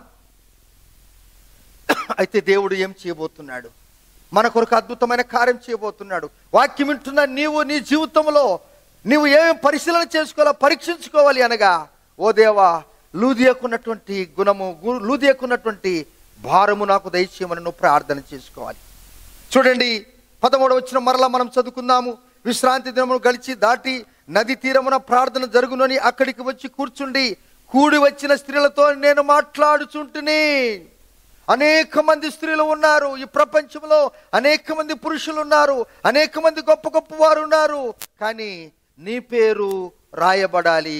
అయితే దేవుడు ఏం చేయబోతున్నాడు మన కొరకు అద్భుతమైన కార్యం చేయబోతున్నాడు వాక్యం వింటున్న నీవు నీ జీవితంలో నీవు ఏమి పరిశీలన చేసుకోవాలో పరీక్షించుకోవాలి అనగా ఓ దేవా లూదియకున్నటువంటి గుణము గు- లూదియకున్నటువంటి భారము నాకు దయచేయమని నువ్వు ప్రార్థన చేసుకోవాలి చూడండి పదమూడవ వచ్చిన మరలా మనం చదువుకుందాము విశ్రాంతి దినమును గడిచి దాటి నది తీరమున ప్రార్థన జరుగునని అక్కడికి వచ్చి కూర్చుండి కూడి వచ్చిన స్త్రీలతో నేను మాట్లాడుచుంటుని అనేక మంది స్త్రీలు ఉన్నారు ఈ ప్రపంచంలో అనేక మంది పురుషులు ఉన్నారు అనేక మంది గొప్ప గొప్ప వారు ఉన్నారు కానీ నీ పేరు రాయబడాలి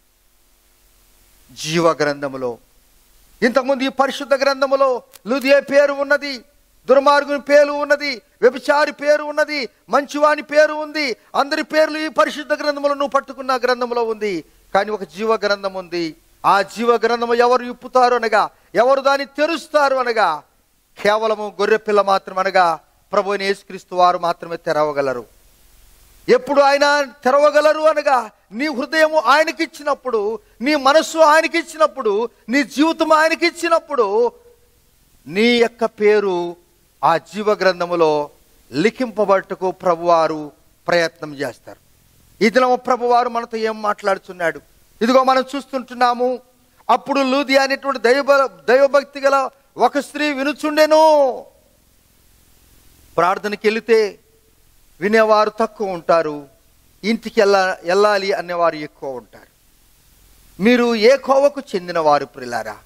జీవ గ్రంథములో ఇంతకుముందు ఈ పరిశుద్ధ గ్రంథములో లుదియే పేరు ఉన్నది దుర్మార్గుని పేరు ఉన్నది వ్యభిచారి పేరు ఉన్నది మంచివాని పేరు ఉంది అందరి పేర్లు ఈ పరిశుద్ధ గ్రంథములో నువ్వు పట్టుకున్న గ్రంథములో ఉంది కానీ ఒక జీవ గ్రంథం ఉంది ఆ జీవ గ్రంథము ఎవరు ఇప్పుతారు అనగా ఎవరు దాన్ని తెరుస్తారు అనగా కేవలము గొర్రె పిల్ల మాత్రం అనగా ప్రభు యేసుక్రీస్తు వారు మాత్రమే తెరవగలరు ఎప్పుడు ఆయన తెరవగలరు అనగా నీ హృదయము ఆయనకిచ్చినప్పుడు నీ మనస్సు ఆయనకిచ్చినప్పుడు నీ జీవితం ఆయనకిచ్చినప్పుడు నీ యొక్క పేరు ఆ జీవ గ్రంథములో లిఖింపబట్టుకు ప్రభువారు ప్రయత్నం చేస్తారు ఈ దినము ప్రభువారు మనతో ఏం మాట్లాడుతున్నాడు ఇదిగో మనం చూస్తుంటున్నాము అప్పుడు లూది అనేటువంటి దైవ దైవభక్తి గల ఒక స్త్రీ వినుచుండెను ప్రార్థనకి వెళితే వినేవారు తక్కువ ఉంటారు ఇంటికి వెళ్ళ వెళ్ళాలి అనేవారు ఎక్కువ ఉంటారు మీరు ఏ కోవకు చెందిన వారు ప్రిలారా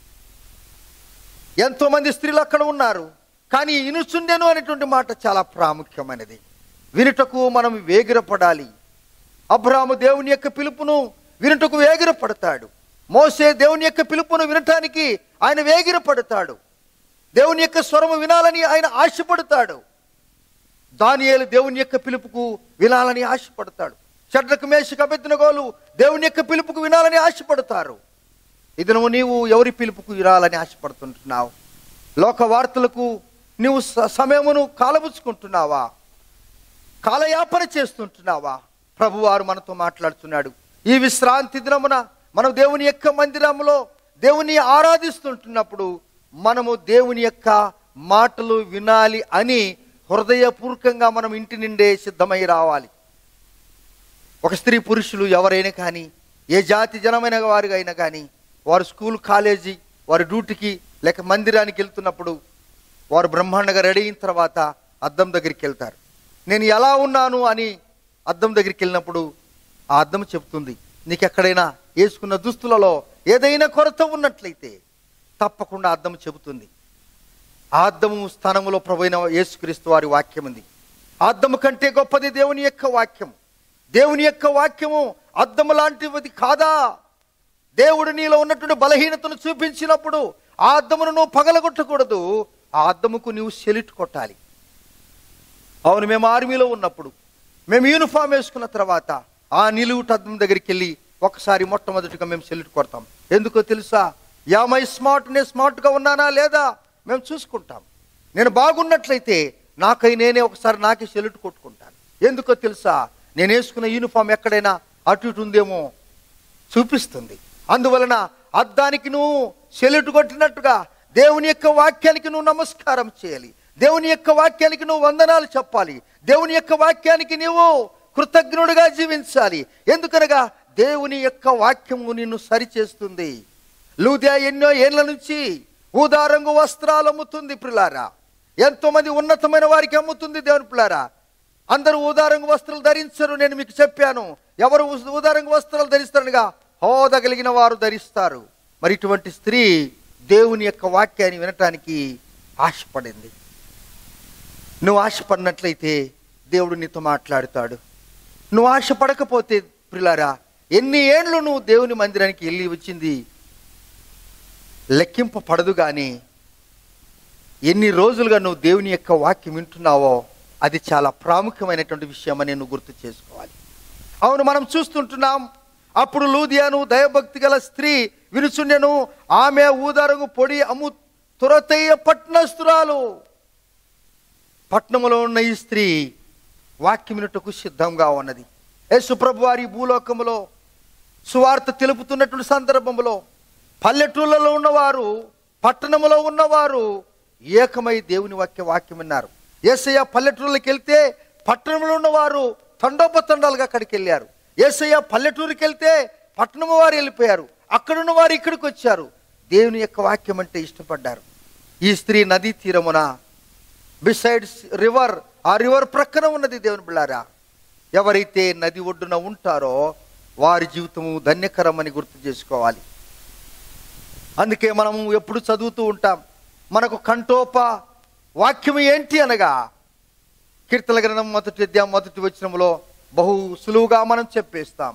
ఎంతో మంది స్త్రీలు అక్కడ ఉన్నారు కానీ ఇనుచుండెను అనేటువంటి మాట చాలా ప్రాముఖ్యమైనది వినుటకు మనం వేగిరపడాలి అబ్రాము దేవుని యొక్క పిలుపును వినుటకు వేగిరపడతాడు మోసే దేవుని యొక్క పిలుపును వినటానికి ఆయన వేగిరపడతాడు దేవుని యొక్క స్వరము వినాలని ఆయన ఆశపడతాడు దానియేలు దేవుని యొక్క పిలుపుకు వినాలని ఆశపడతాడు షడ్రకు మేషకు అభ్యర్థనగోలు దేవుని యొక్క పిలుపుకు వినాలని ఆశపడతారు ఇది నువ్వు నీవు ఎవరి పిలుపుకు వినాలని ఆశపడుతుంటున్నావు లోక వార్తలకు నీవు స- సమయమును కాలబుచ్చుకుంటున్నావా కాలయాపన చేస్తుంటున్నావా ప్రభువారు మనతో మాట్లాడుతున్నాడు ఈ విశ్రాంతి దినమున మనం దేవుని యొక్క మందిరములో దేవుని ఆరాధిస్తుంటున్నప్పుడు మనము దేవుని యొక్క మాటలు వినాలి అని హృదయపూర్వకంగా మనం ఇంటి నిండే సిద్ధమై రావాలి ఒక స్త్రీ పురుషులు ఎవరైనా కానీ ఏ జాతి జనమైన వారు అయినా కానీ వారు స్కూల్ కాలేజీ వారి డ్యూటీకి లేక మందిరానికి వెళ్తున్నప్పుడు వారు బ్రహ్మాండంగా రెడీ అయిన తర్వాత అద్దం దగ్గరికి వెళ్తారు నేను ఎలా ఉన్నాను అని అద్దం దగ్గరికి వెళ్ళినప్పుడు ఆ అద్దం చెప్తుంది నీకు ఎక్కడైనా వేసుకున్న దుస్తులలో ఏదైనా కొరత ఉన్నట్లయితే తప్పకుండా అద్దం చెబుతుంది ఆ అద్దము స్థానములో ప్రభైన యేసుక్రీస్తు వారి వాక్యం ఉంది ఆ అద్దము కంటే గొప్పది దేవుని యొక్క వాక్యం దేవుని యొక్క వాక్యము అద్దము లాంటిది కాదా దేవుడు నీలో ఉన్నటువంటి బలహీనతను చూపించినప్పుడు ఆ అద్దమును నువ్వు పగలగొట్టకూడదు ఆ అద్దముకు నీవు సెలిట్ కొట్టాలి అవును మేము ఆర్మీలో ఉన్నప్పుడు మేము యూనిఫామ్ వేసుకున్న తర్వాత ఆ నిలువుట అద్దం దగ్గరికి వెళ్ళి ఒకసారి మొట్టమొదటిగా మేము సెల్యూట్ కొడతాం ఎందుకో తెలుసా యామై స్మార్ట్ నేను స్మార్ట్గా ఉన్నానా లేదా మేము చూసుకుంటాం నేను బాగున్నట్లయితే నాకై నేనే ఒకసారి నాకే సెల్యూట్ కొట్టుకుంటాను ఎందుకో తెలుసా నేను వేసుకున్న యూనిఫామ్ ఎక్కడైనా అటు ఇటు ఉందేమో చూపిస్తుంది అందువలన అద్దానికి నువ్వు సెల్యూట్ కొట్టినట్టుగా దేవుని యొక్క వాక్యానికి నువ్వు నమస్కారం చేయాలి దేవుని యొక్క వాక్యానికి నువ్వు వందనాలు చెప్పాలి దేవుని యొక్క వాక్యానికి నీవు కృతజ్ఞుడిగా జీవించాలి ఎందుకనగా దేవుని యొక్క వాక్యము నిన్ను సరిచేస్తుంది లూదియా ఎన్నో ఏళ్ల నుంచి ఊదారంగు వస్త్రాలు అమ్ముతుంది పిల్లారా ఎంతో మంది ఉన్నతమైన వారికి అమ్ముతుంది దేవుని పిల్లారా అందరూ ఊదారంగు వస్త్రాలు ధరించరు నేను మీకు చెప్పాను ఎవరు ఊ- ఊదారంగు వస్త్రాలు ధరిస్తారనగా హోద కలిగిన వారు ధరిస్తారు మరి ఇటువంటి స్త్రీ దేవుని యొక్క వాక్యాన్ని వినటానికి ఆశపడింది నువ్వు ఆశపడినట్లయితే దేవుడు నీతో మాట్లాడుతాడు నువ్వు ఆశపడకపోతే ప్రిలారా ఎన్ని ఏండ్లు నువ్వు దేవుని మందిరానికి వెళ్ళి వచ్చింది లెక్కింప పడదు కానీ ఎన్ని రోజులుగా నువ్వు దేవుని యొక్క వాక్యం వింటున్నావో అది చాలా ప్రాముఖ్యమైనటువంటి విషయం అని నువ్వు గుర్తు చేసుకోవాలి అవును మనం చూస్తుంటున్నాం అప్పుడు లూదియాను దైవభక్తి గల స్త్రీ వినుచుండెను ఆమె ఊదారంగు పొడి అమ్ము తురతయ్య పట్నస్తురాలు పట్నములో ఉన్న ఈ స్త్రీ వాక్యమినట్టుకు సిద్ధంగా ఉన్నది యేసుప్రభు వారి భూలోకములో సువార్త తెలుపుతున్నటువంటి సందర్భంలో పల్లెటూళ్ళలో ఉన్నవారు పట్టణములో ఉన్నవారు ఏకమై దేవుని వాక్య వాక్యం విన్నారు ఏసయ్య పల్లెటూళ్ళకి వెళ్తే పట్టణంలో ఉన్నవారు తండోపతండాలుగా అక్కడికి వెళ్ళారు ఏసయ్య పల్లెటూరుకి వెళ్తే పట్టణము వారు వెళ్ళిపోయారు అక్కడున్న వారు ఇక్కడికి వచ్చారు దేవుని యొక్క వాక్యం అంటే ఇష్టపడ్డారు ఈ స్త్రీ నదీ తీరమున బిసైడ్స్ రివర్ ఆ రివర్ ప్రక్కన ఉన్నది దేవుని బిళ్ళారా ఎవరైతే నది ఒడ్డున ఉంటారో వారి జీవితము ధన్యకరమని గుర్తు చేసుకోవాలి అందుకే మనము ఎప్పుడు చదువుతూ ఉంటాం మనకు కంటోప వాక్యం ఏంటి అనగా కీర్తన గ్రంథం మొదటి అధ్యాయం మొదటి వచనములో బహు సులువుగా మనం చెప్పేస్తాం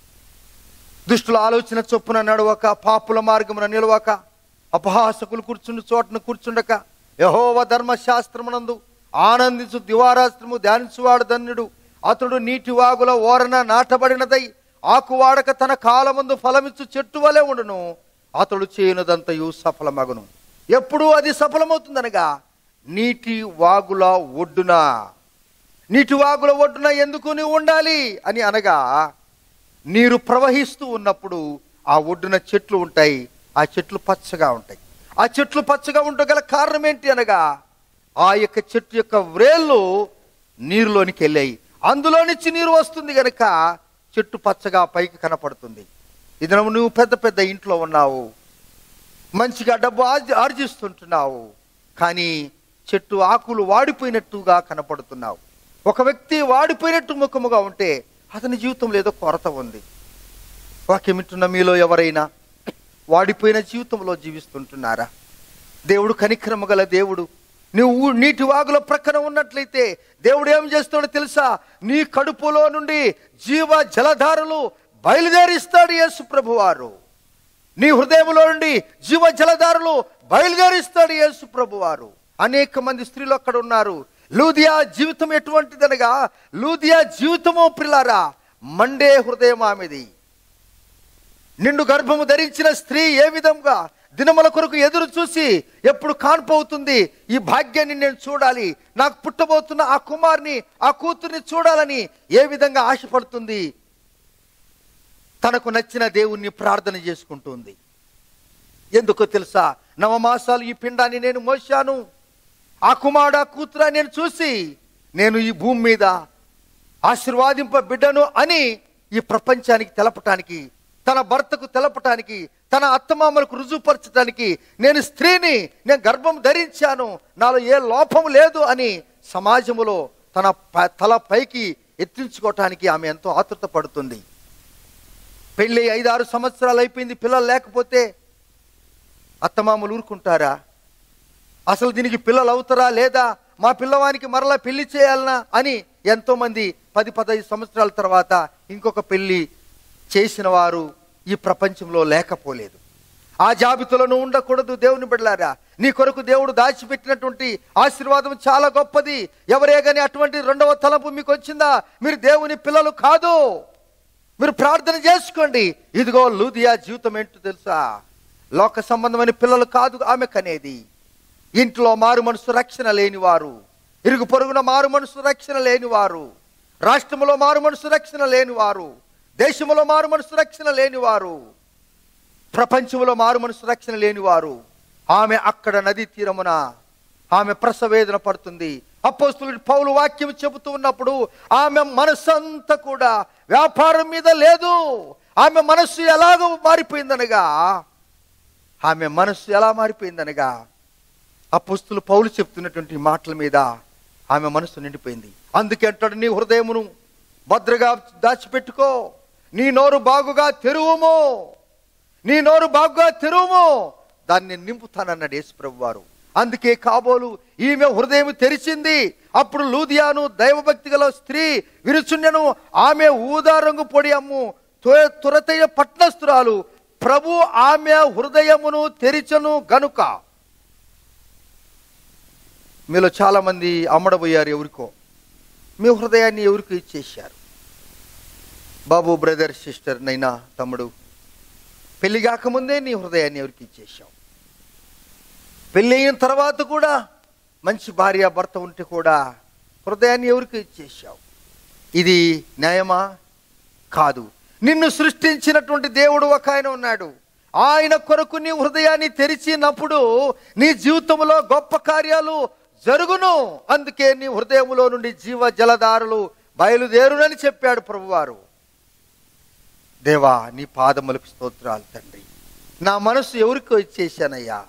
దుష్టుల ఆలోచన చొప్పున నడవక పాపుల మార్గమున నిలవక అపహాసకులు కూర్చుండు చోటను కూర్చుండక యహోవ ధర్మశాస్త్రమునందు ఆనందించు దివారాస్త్రము ధ్యానించువాడు ధన్యుడు అతడు నీటి వాగుల ఓరన నాటబడినదై ఆకు వాడక తన కాలమందు ఫలమిచ్చు చెట్టు వలె ఉండును అతడు చేయనుదంతయు సఫలమగును ఎప్పుడు అది సఫలమవుతుందనగా నీటి వాగుల ఒడ్డున నీటి వాగుల ఒడ్డున ఎందుకు నీవు ఉండాలి అని అనగా నీరు ప్రవహిస్తూ ఉన్నప్పుడు ఆ ఒడ్డున చెట్లు ఉంటాయి ఆ చెట్లు పచ్చగా ఉంటాయి ఆ చెట్లు పచ్చగా ఉండగల కారణం ఏంటి అనగా ఆ యొక్క చెట్టు యొక్క వ్రేళ్ళు నీరులోనికి వెళ్ళాయి అందులో నుంచి నీరు వస్తుంది గనక చెట్టు పచ్చగా పైకి కనపడుతుంది ఇది నువ్వు పెద్ద పెద్ద ఇంట్లో ఉన్నావు మంచిగా డబ్బు ఆర్జి ఆర్జిస్తుంటున్నావు కానీ చెట్టు ఆకులు వాడిపోయినట్టుగా కనపడుతున్నావు ఒక వ్యక్తి వాడిపోయినట్టు ముఖముగా ఉంటే అతని జీవితంలో ఏదో కొరత ఉంది వాక్యమింటున్న మీలో ఎవరైనా వాడిపోయిన జీవితంలో జీవిస్తుంటున్నారా దేవుడు కనిక్రమ గల దేవుడు నువ్వు నీటి వాగుల ప్రక్కన ఉన్నట్లయితే దేవుడు ఏం చేస్తాడో తెలుసా నీ కడుపులో నుండి జీవ జలధారలు బయలుదేరిస్తాడు యేసు ప్రభువారు నీ హృదయంలో నుండి జీవ జలధారలు బయలుదేరిస్తాడు యేసు ప్రభువారు అనేక మంది స్త్రీలు అక్కడ ఉన్నారు లూదియా జీవితం ఎటువంటిదనగా లూదియా జీవితము పిల్లారా మండే హృదయం ఆమెది నిండు గర్భము ధరించిన స్త్రీ ఏ విధంగా దినముల కొరకు ఎదురు చూసి ఎప్పుడు కాన్పవుతుంది ఈ భాగ్యాన్ని నేను చూడాలి నాకు పుట్టబోతున్న ఆ కుమార్ని ఆ కూతుర్ని చూడాలని ఏ విధంగా ఆశపడుతుంది తనకు నచ్చిన దేవుణ్ణి ప్రార్థన చేసుకుంటుంది ఎందుకో తెలుసా నవమాసాలు ఈ పిండాన్ని నేను మోశాను ఆ కుమారుడు ఆ కూతురా నేను చూసి నేను ఈ భూమి మీద ఆశీర్వాదింప బిడ్డను అని ఈ ప్రపంచానికి తెలపటానికి తన భర్తకు తెలపటానికి తన అత్తమామలకు రుజువుపరచడానికి నేను స్త్రీని నేను గర్భం ధరించాను నాలో ఏ లోపం లేదు అని సమాజములో తన ప- తల పైకి ఎత్తించుకోవటానికి ఆమె ఎంతో ఆతృత పడుతుంది పెళ్ళి ఐదారు సంవత్సరాలు అయిపోయింది పిల్లలు లేకపోతే అత్తమామలు ఊరుకుంటారా అసలు దీనికి పిల్లలు అవుతారా లేదా మా పిల్లవానికి మరలా పెళ్లి చేయాలనా అని ఎంతో మంది పది పదహైదు సంవత్సరాల తర్వాత ఇంకొక పెళ్లి చేసిన వారు ఈ ప్రపంచంలో లేకపోలేదు ఆ జాబితాలో నువ్వు ఉండకూడదు దేవుని బిడ్డలారా నీ కొరకు దేవుడు దాచిపెట్టినటువంటి ఆశీర్వాదం చాలా గొప్పది ఎవరే గాని అటువంటి రెండవ తలంపు మీకు వచ్చిందా మీరు దేవుని పిల్లలు కాదు మీరు ప్రార్థన చేసుకోండి ఇదిగో లూదియా జీవితం ఏంటో తెలుసా లోక సంబంధమైన పిల్లలు కాదు ఆమె కనేది ఇంట్లో మారు మనసు రక్షణ లేనివారు ఇరుగు పొరుగున మారు మనసు రక్షణ లేనివారు రాష్ట్రంలో మారు మనసు రక్షణ లేనివారు దేశంలో మారు మనసు రక్షణ లేనివారు ప్రపంచంలో మారు మనసు రక్షణ లేనివారు ఆమె అక్కడ నది తీరమున ఆమె ప్రసవేదన పడుతుంది అపోస్తులుడి పౌలు వాక్యం చెబుతూ ఉన్నప్పుడు ఆమె మనస్సంతా కూడా వ్యాపారం మీద లేదు ఆమె మనస్సు ఎలాగో మారిపోయిందనగా ఆమె మనస్సు ఎలా మారిపోయిందనగా అపోస్తులు పౌలు చెప్తున్నటువంటి మాటల మీద ఆమె మనసు నిండిపోయింది అందుకే అంటాడు నీ హృదయమును భద్రగా దాచిపెట్టుకో నీ నోరు బాగుగా తెరువుము నీ నోరు బాగుగా తెరువుము దాన్ని నేను నింపుతానన్నాడు యేసుప్రభు వారు అందుకే కాబోలు ఈమె హృదయం తెరిచింది అప్పుడు లూదియాను దైవభక్తి గల స్త్రీ విరుచుండెను ఆమె ఊదా రంగు పొడి అమ్ము తుర- తురతయ్య పట్నస్తురాలు ప్రభు ఆమె హృదయమును తెరిచను గనుక మీలో చాలా మంది అమ్మడబోయారు ఎవరికో మీ హృదయాన్ని ఎవరికి ఇచ్చేశారు బాబు బ్రదర్ సిస్టర్ నైనా తమ్ముడు పెళ్లి కాకముందే నీ హృదయాన్ని ఎవరికి ఇచ్చేశావు పెళ్ళి అయిన తర్వాత కూడా మంచి భార్య భర్త ఉంటే కూడా హృదయాన్ని ఎవరికి ఇచ్చేశావు ఇది న్యాయమా కాదు నిన్ను సృష్టించినటువంటి దేవుడు ఒక ఆయన ఉన్నాడు ఆయన కొరకు నీ హృదయాన్ని తెరిచినప్పుడు నీ జీవితంలో గొప్ప కార్యాలు జరుగును అందుకే నీ హృదయంలో నుండి జీవ జలధారలు బయలుదేరునని చెప్పాడు ప్రభువారు దేవా నీ పాదములకు స్తోత్రాలు తండ్రి నా మనసు ఎవరికో ఇచ్చేశానయ్యా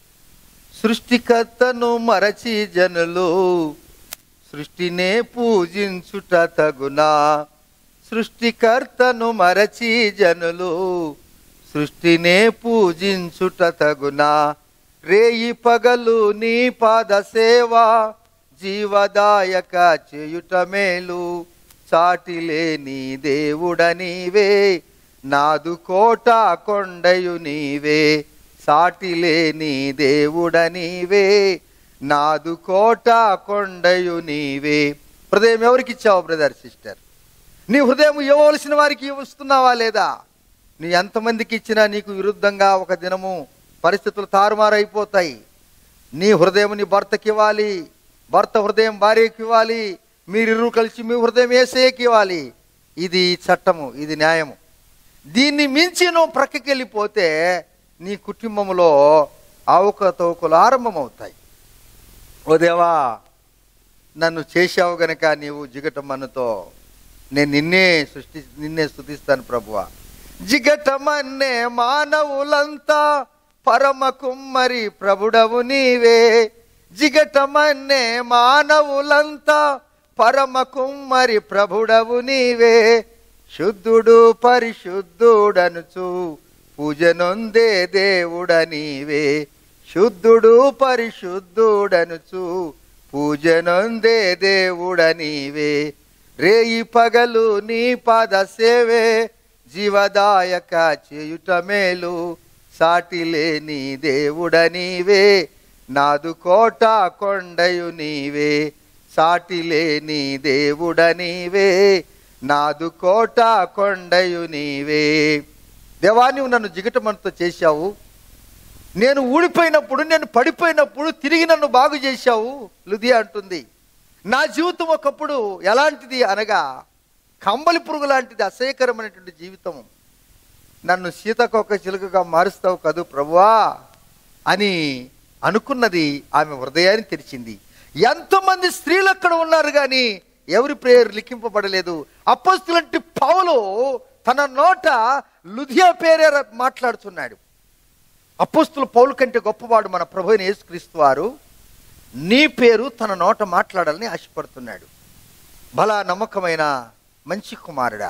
సృష్టికర్తను మరచి జనులు సృష్టినే పూజించుట తగునా సృష్టికర్తను మరచి జనులు సృష్టినే పూజించుట తగునా రేయి పగలు నీ పాద సేవ జీవదాయక చేయుట మేలు చాటిలేని దేవుడ నీవే నాదు కోట కొండయు నీవే సాటిలేని దేవుడ నీవే నాదు కోట కొండయు నీవే హృదయం ఎవరికి ఇచ్చావు బ్రదర్ సిస్టర్ నీ హృదయం ఇవ్వవలసిన వారికి ఇస్తున్నావా లేదా నీ ఎంతమందికి ఇచ్చినా నీకు విరుద్ధంగా ఒక దినము పరిస్థితులు తారుమారైపోతాయి నీ హృదయం నీ భర్తకి ఇవ్వాలి భర్త హృదయం భార్యకి ఇవ్వాలి మీరిరువురు కలిసి మీ హృదయం ఏసేకి ఇవ్వాలి ఇది చట్టము ఇది న్యాయము దీన్ని మించి నువ్వు ప్రక్కకి వెళ్ళిపోతే నీ కుటుంబంలో అవకతవకలు ఆరంభమవుతాయి ఓ దేవా నన్ను చేశావు గనక నీవు జిగటమన్నుతో నేను నిన్నే సృష్టి నిన్నే స్థుతిస్తాను ప్రభువా జిగటమన్నే మానవులంతా పరమ కుమ్మరి ప్రభుడవు నీవే జిగటమన్నే మానవులంతా పరమ కుమ్మరి ప్రభుడవు నీవే శుద్ధుడు పరిశుద్ధుడనుచు పూజనొందే దేవుడ నీవే శుద్ధుడు పరిశుద్ధుడనుచు పూజనొందే దేవుడ నీవే రేయి పగలు నీ పద సేవే జీవదాయక చేయుట మేలు సాటిలేని దేవుడ నీవే నాదు కోట కొండయు నీవే సాటిలేని దేవుడ నీవే నాదు కోట కొండయు నీవే దేవా నువ్వు నన్ను జిగటమనుతో చేశావు నేను ఊడిపోయినప్పుడు నేను పడిపోయినప్పుడు తిరిగి నన్ను బాగు చేశావు లుధియా అంటుంది నా జీవితం ఒకప్పుడు ఎలాంటిది అనగా కంబలి పురుగు లాంటిది అసహ్యకరమైనటువంటి జీవితం నన్ను సీతకొక చిలుకగా మారుస్తావు కదూ ప్రభువా అని అనుకున్నది ఆమె హృదయాన్ని తెరిచింది ఎంతోమంది స్త్రీలు అక్కడ ఉన్నారు కానీ ఎవరి ప్రేయర్ లిఖింపబడలేదు అప్పస్తులంటి పౌలు తన నోట లుధియా పేరే ర- మాట్లాడుతున్నాడు అపోస్తులు పౌలు కంటే గొప్పవాడు మన ప్రభు అయిన యేసుక్రీస్తు వారు నీ పేరు తన నోట మాట్లాడాలని ఆశపడుతున్నాడు బలా నమ్మకమైన మంచి కుమారుడా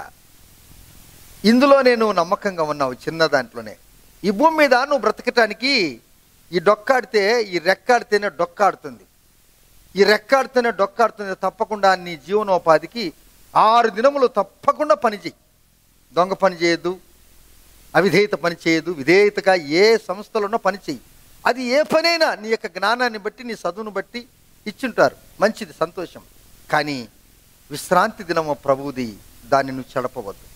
ఇందులో నేను నమ్మకంగా ఉన్నావు చిన్న దాంట్లోనే ఈ భూమి మీద నువ్వు బ్రతకటానికి ఈ డొక్కాడితే ఈ రెక్కాడితేనే డొక్కాడుతుంది ఈ రెక్కాడితేనే డొక్కాడుతుంది తప్పకుండా నీ జీవనోపాధికి ఆరు దినములు తప్పకుండా పని చేయి దొంగ పని చేయొద్దు అవిధేయత పని చేయదు విధేయతగా ఏ సంస్థలోనో పని చేయి అది ఏ పనైనా నీ యొక్క జ్ఞానాన్ని బట్టి నీ చదువును బట్టి ఇచ్చుంటారు మంచిది సంతోషం కానీ విశ్రాంతి దినము ప్రభువుది దాన్ని నువ్వు చెడపవద్దు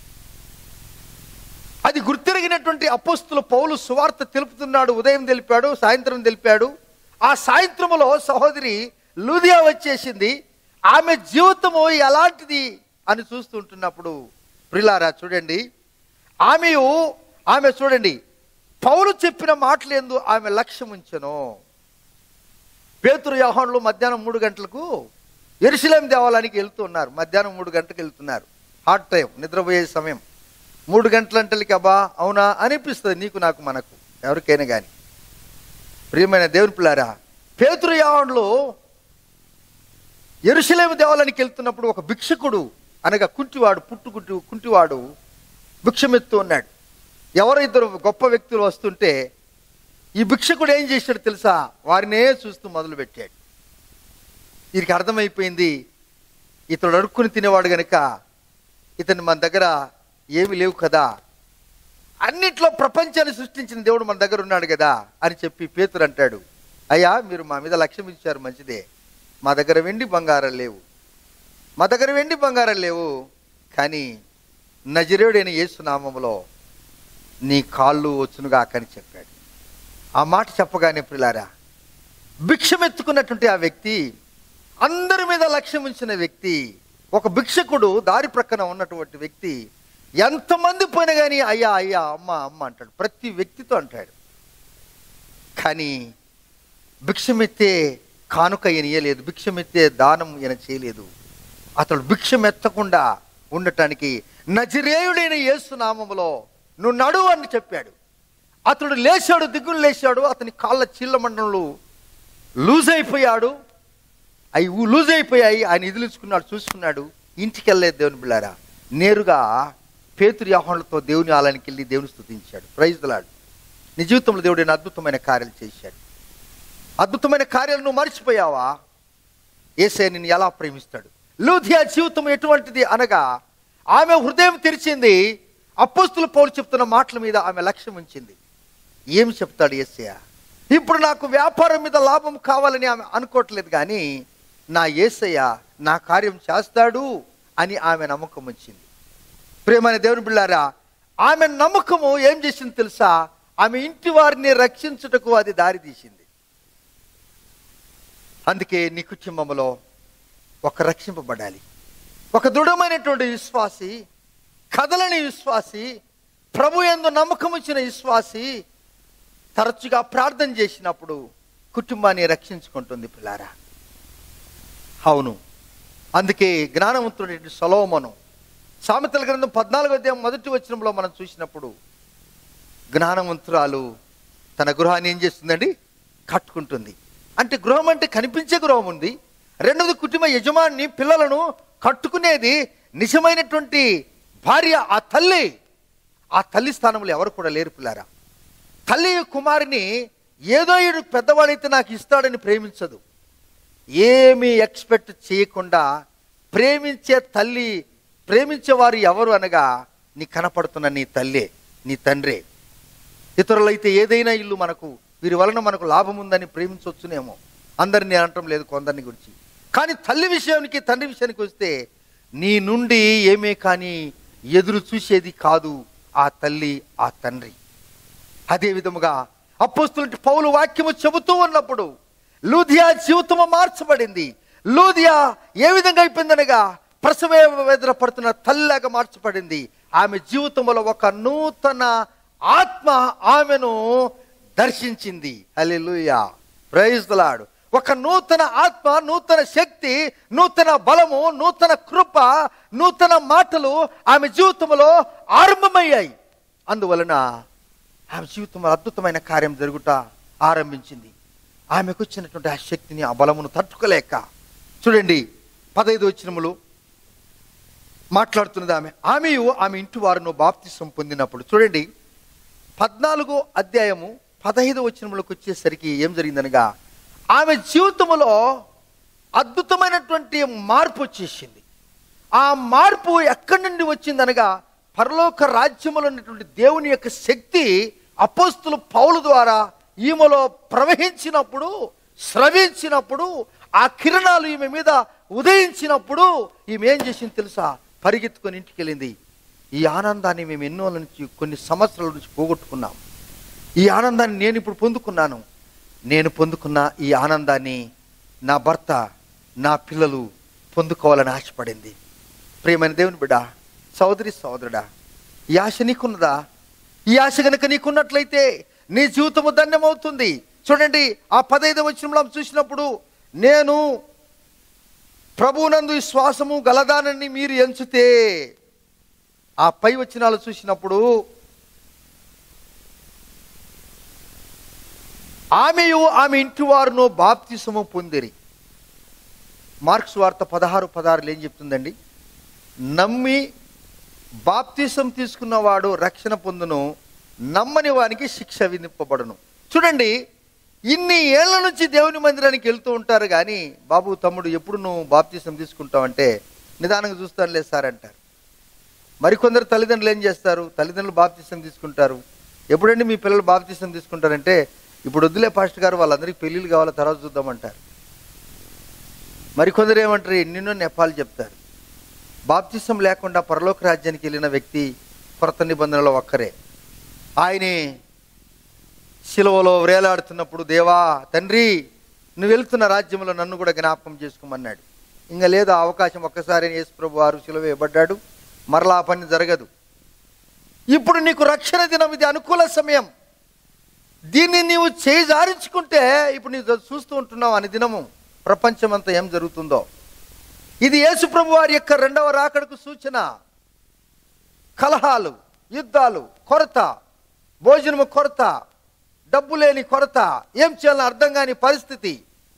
అది గుర్తిరిగినటువంటి అపోస్తుల పౌలు సువార్త తెలుపుతున్నాడు ఉదయం తెలిపాడు సాయంత్రం తెలిపాడు ఆ సాయంత్రములో సహోదరి లూదియా వచ్చేసింది ఆమె జీవితము ఎలాంటిది అని చూస్తుంటున్నప్పుడు ప్రిలారా చూడండి ఆమెయు ఆమె చూడండి పౌలు చెప్పిన మాటలేందు ఆమె లక్ష్యం ఉంచెను పేతురు యోహాన్లు మధ్యాహ్నం మూడు గంటలకు ఎరుసలేం దేవాలయానికి వెళ్తూ ఉన్నారు మధ్యాహ్నం మూడు గంటలకు వెళ్తున్నారు హాట్ టైం నిద్రపోయే సమయం మూడు గంటలంటలకి అబ్బా అవునా అనిపిస్తుంది నీకు నాకు మనకు ఎవరికైనా కానీ ప్రియమైన దేవుని పిల్లారా పేతురు యోహాన్లు ఎరుసలేము దేవాలయానికి వెళ్తున్నప్పుడు ఒక భిక్షకుడు అనగా కుంటివాడు పుట్టుకుంటు కుంటివాడు భిక్షమెత్తు ఉన్నాడు ఎవరో ఇద్దరు గొప్ప వ్యక్తులు వస్తుంటే ఈ భిక్షకుడు ఏం చేశాడు తెలుసా వారినే చూస్తూ మొదలుపెట్టాడు వీరికి అర్థమైపోయింది ఇతడు అడుక్కుని తినేవాడు గనుక ఇతను మన దగ్గర ఏమి లేవు కదా అన్నిట్లో ప్రపంచాన్ని సృష్టించిన దేవుడు మన దగ్గర ఉన్నాడు కదా అని చెప్పి పేతురు అంటాడు అయ్యా మీరు మా మీద లక్ష్యం ఇచ్చారు మంచిదే మా దగ్గర వెండి బంగారం లేవు మా దగ్గర వెండి బంగారం లేవు కానీ నజరేయుడైన యేసు నామములో నీ కాళ్ళు వచ్చునుగా అని చెప్పాడు ఆ మాట చెప్పగానే పిల్లారా భిక్షమెత్తుకున్నటువంటి ఆ వ్యక్తి అందరి మీద లక్ష్యం ఉంచిన వ్యక్తి ఒక భిక్షకుడు దారి ప్రక్కన ఉన్నటువంటి వ్యక్తి ఎంతమంది పోయినా కానీ అయ్యా అయ్యా అమ్మ అమ్మ అంటాడు ప్రతి వ్యక్తితో అంటాడు కానీ భిక్షమెత్తే కానుక ఈయనయలేదు భిక్షమెత్తే దానం ఈయన చేయలేదు అతడు భిక్షమెత్తకుండా ఉండటానికి నజరేయుడైన యేసు నామములో నువ్వు నడు అని చెప్పాడు అతడు లేచాడు దిగులు లేచాడు అతని కాళ్ళ చీళ్ళ మండలు లూజ్ అయిపోయాడు అవి లూజ్ అయిపోయాయి ఆయన ఇదిలించుకున్నాడు చూసుకున్నాడు ఇంటికి వెళ్ళలేదు దేవుని బిళ్ళారా నేరుగా పేతురు యాహోన్లతో దేవుని ఆలయానికి వెళ్ళి దేవుని స్తుతించాడు ప్రైజ్ దలాడు నీ జీవితంలో దేవుడు ఎన్నో అద్భుతమైన కార్యాలు చేశాడు అద్భుతమైన కార్యాలు నువ్వు మర్చిపోయావా ఏసే నిన్ను ఎలా ప్రేమిస్తాడు లూథియా జీవితం ఎటువంటిది అనగా ఆమె హృదయం తెరిచింది అపోస్తుల పౌలు చెప్తున్న మాటల మీద ఆమె లక్ష్యం ఉంచింది ఏం చెప్తాడు ఏసయ్య ఇప్పుడు నాకు వ్యాపారం మీద లాభం కావాలని ఆమె అనుకోవట్లేదు కానీ నా ఏసయ్య నా కార్యం చేస్తాడు అని ఆమె నమ్మకం వచ్చింది ప్రేమైన దేవుని బిళ్ళారా ఆమె నమ్మకము ఏం చేసింది తెలుసా ఆమె ఇంటి వారిని రక్షించుటకు అది దారి తీసింది అందుకే నీ కుటుంబంలో ఒక రక్షింపబడాలి ఒక దృఢమైనటువంటి విశ్వాసి కదలని విశ్వాసి ప్రభు ఎందు నమ్మకం ఇచ్చిన విశ్వాసి తరచుగా ప్రార్థన చేసినప్పుడు కుటుంబాన్ని రక్షించుకుంటుంది పిల్లారా అవును అందుకే జ్ఞానవంతుడు సలోమను సామెతల గ్రంథం పద్నాలుగో అధ్యాయం మొదటి వచనంలో మనం చూసినప్పుడు జ్ఞానవంతురాలు తన గృహాన్ని ఏం చేస్తుందండి కట్టుకుంటుంది అంటే గృహం అంటే కనిపించే గృహం ఉంది రెండవది కుటుంబ యజమాని పిల్లలను కట్టుకునేది నిజమైనటువంటి భార్య ఆ తల్లి ఆ తల్లి స్థానంలో ఎవరు కూడా లేరు పిల్లారా తల్లి కుమారుని ఏదో ఈడు పెద్దవాడైతే నాకు ఇస్తాడని ప్రేమించదు ఏమీ ఎక్స్పెక్ట్ చేయకుండా ప్రేమించే తల్లి ప్రేమించేవారు ఎవరు అనగా నీ కనపడుతున్న నీ తల్లే నీ తండ్రే ఇతరులైతే ఏదైనా ఇల్లు మనకు వీరి వలన మనకు లాభం ఉందని ప్రేమించవచ్చునేమో అందరిని అనటం లేదు కొందరిని గురించి కానీ తల్లి విషయానికి తండ్రి విషయానికి వస్తే నీ నుండి ఏమే కానీ ఎదురు చూసేది కాదు ఆ తల్లి ఆ తండ్రి అదే విధముగా అపోస్తులంటి పౌలు వాక్యము చెబుతూ ఉన్నప్పుడు లూదియా జీవితము మార్చబడింది లూదియా ఏ విధంగా అయిపోయిందనగా ప్రసవ వేదన పడుతున్న తల్లిలాగా మార్చబడింది ఆమె జీవితంలో ఒక నూతన ఆత్మ ఆమెను దర్శించింది హల్లెలూయా ప్రైజ్ లాడ్ ఒక నూతన ఆత్మ నూతన శక్తి నూతన బలము నూతన కృప నూతన మాటలు ఆమె జీవితంలో ఆరంభమయ్యాయి అందువలన ఆమె జీవితంలో అద్భుతమైన కార్యం జరుగుట ఆరంభించింది ఆమెకు వచ్చినటువంటి ఆ శక్తిని ఆ బలమును తట్టుకోలేక చూడండి పదైదు వచ్చినములు మాట్లాడుతున్నది ఆమె ఆమెయు ఆమె ఇంటి వారును బాప్తిసం పొందినప్పుడు చూడండి పద్నాలుగో అధ్యాయము పదహైదు వచనములకు వచ్చేసరికి ఏం జరిగిందనగా ఆమె జీవితంలో అద్భుతమైనటువంటి మార్పు వచ్చేసింది ఆ మార్పు ఎక్కడి నుండి వచ్చిందనగా పరలోక రాజ్యములో ఉన్నటువంటి దేవుని యొక్క శక్తి అపోస్తులు పౌలు ద్వారా ఈమెలో ప్రవహించినప్పుడు స్రవించినప్పుడు ఆ కిరణాలు ఈమె మీద ఉదయించినప్పుడు ఈమె ఏం చేసింది తెలుసా పరిగెత్తుకొని ఇంటికి వెళ్ళింది ఈ ఆనందాన్ని మేము ఎన్నో నుంచి కొన్ని సంవత్సరాల నుంచి పోగొట్టుకున్నాం ఈ ఆనందాన్ని నేను ఇప్పుడు పొందుకున్నాను నేను పొందుకున్న ఈ ఆనందాన్ని నా భర్త నా పిల్లలు పొందుకోవాలని ఆశపడింది ప్రియమైన దేవుని బిడ్డ సోదరి సోదరుడా ఈ ఆశ నీకున్నదా ఈ ఆశ కనుక నీకున్నట్లయితే నీ జీవితము ధన్యమవుతుంది చూడండి ఆ పదైదు వచనంలో చూసినప్పుడు నేను ప్రభువునందు విశ్వాసము గలదానని మీరు ఎంచితే ఆ పై వచనాలు చూసినప్పుడు ఆమెయు ఆమె ఇంటి వారును బాప్తిసము పొందిరి మార్క్స్ వార్త పదహారు పదహారులు ఏం చెప్తుందండి నమ్మి బాప్తిసం తీసుకున్నవాడు రక్షణ పొందును నమ్మని వానికి శిక్ష విధింపబడును చూడండి ఇన్ని ఏళ్ల నుంచి దేవుని మందిరానికి వెళ్తూ ఉంటారు కానీ బాబు తమ్ముడు ఎప్పుడు నువ్వు బాప్తిసం తీసుకుంటావంటే నిదానంగా చూస్తానులే సార్ అంటారు మరికొందరు తల్లిదండ్రులు ఏం చేస్తారు తల్లిదండ్రులు బాప్తిసం తీసుకుంటారు ఎప్పుడండి మీ పిల్లలు బాప్తిసం తీసుకుంటారంటే ఇప్పుడు వద్దులే పాస్టర్ గారు వాళ్ళందరికీ పెళ్ళిళ్ళు కావాలా తర్వాత చూద్దామంటారు మరికొందరు ఏమంటారు ఎన్నెన్నో నెపాలు చెప్తారు బాప్తిసం లేకుండా పరలోక రాజ్యానికి వెళ్ళిన వ్యక్తి కొరత నిబంధనలో ఒక్కరే ఆయనే శిలువలో వేలాడుతున్నప్పుడు దేవా తండ్రి నువ్వు వెళ్తున్న రాజ్యంలో నన్ను కూడా జ్ఞాపకం చేసుకోమన్నాడు ఇంకా లేదు ఆ అవకాశం ఒక్కసారి యేసు ప్రభు వారు శిలువ వేయబడ్డాడు మరలా ఆ పని జరగదు ఇప్పుడు నీకు రక్షణ దినం ఇది అనుకూల సమయం దీన్ని నీవు చేయి జారించుకుంటే ఇప్పుడు నీవు చూస్తూ ఉంటున్నావు అని దినము ప్రపంచమంతా ఏం జరుగుతుందో ఇది యేసు ప్రభు వారి యొక్క రెండవ రాకడకు సూచన కలహాలు యుద్ధాలు కొరత భోజనము కొరత డబ్బు లేని కొరత ఏం చేయాలని అర్థం కాని పరిస్థితి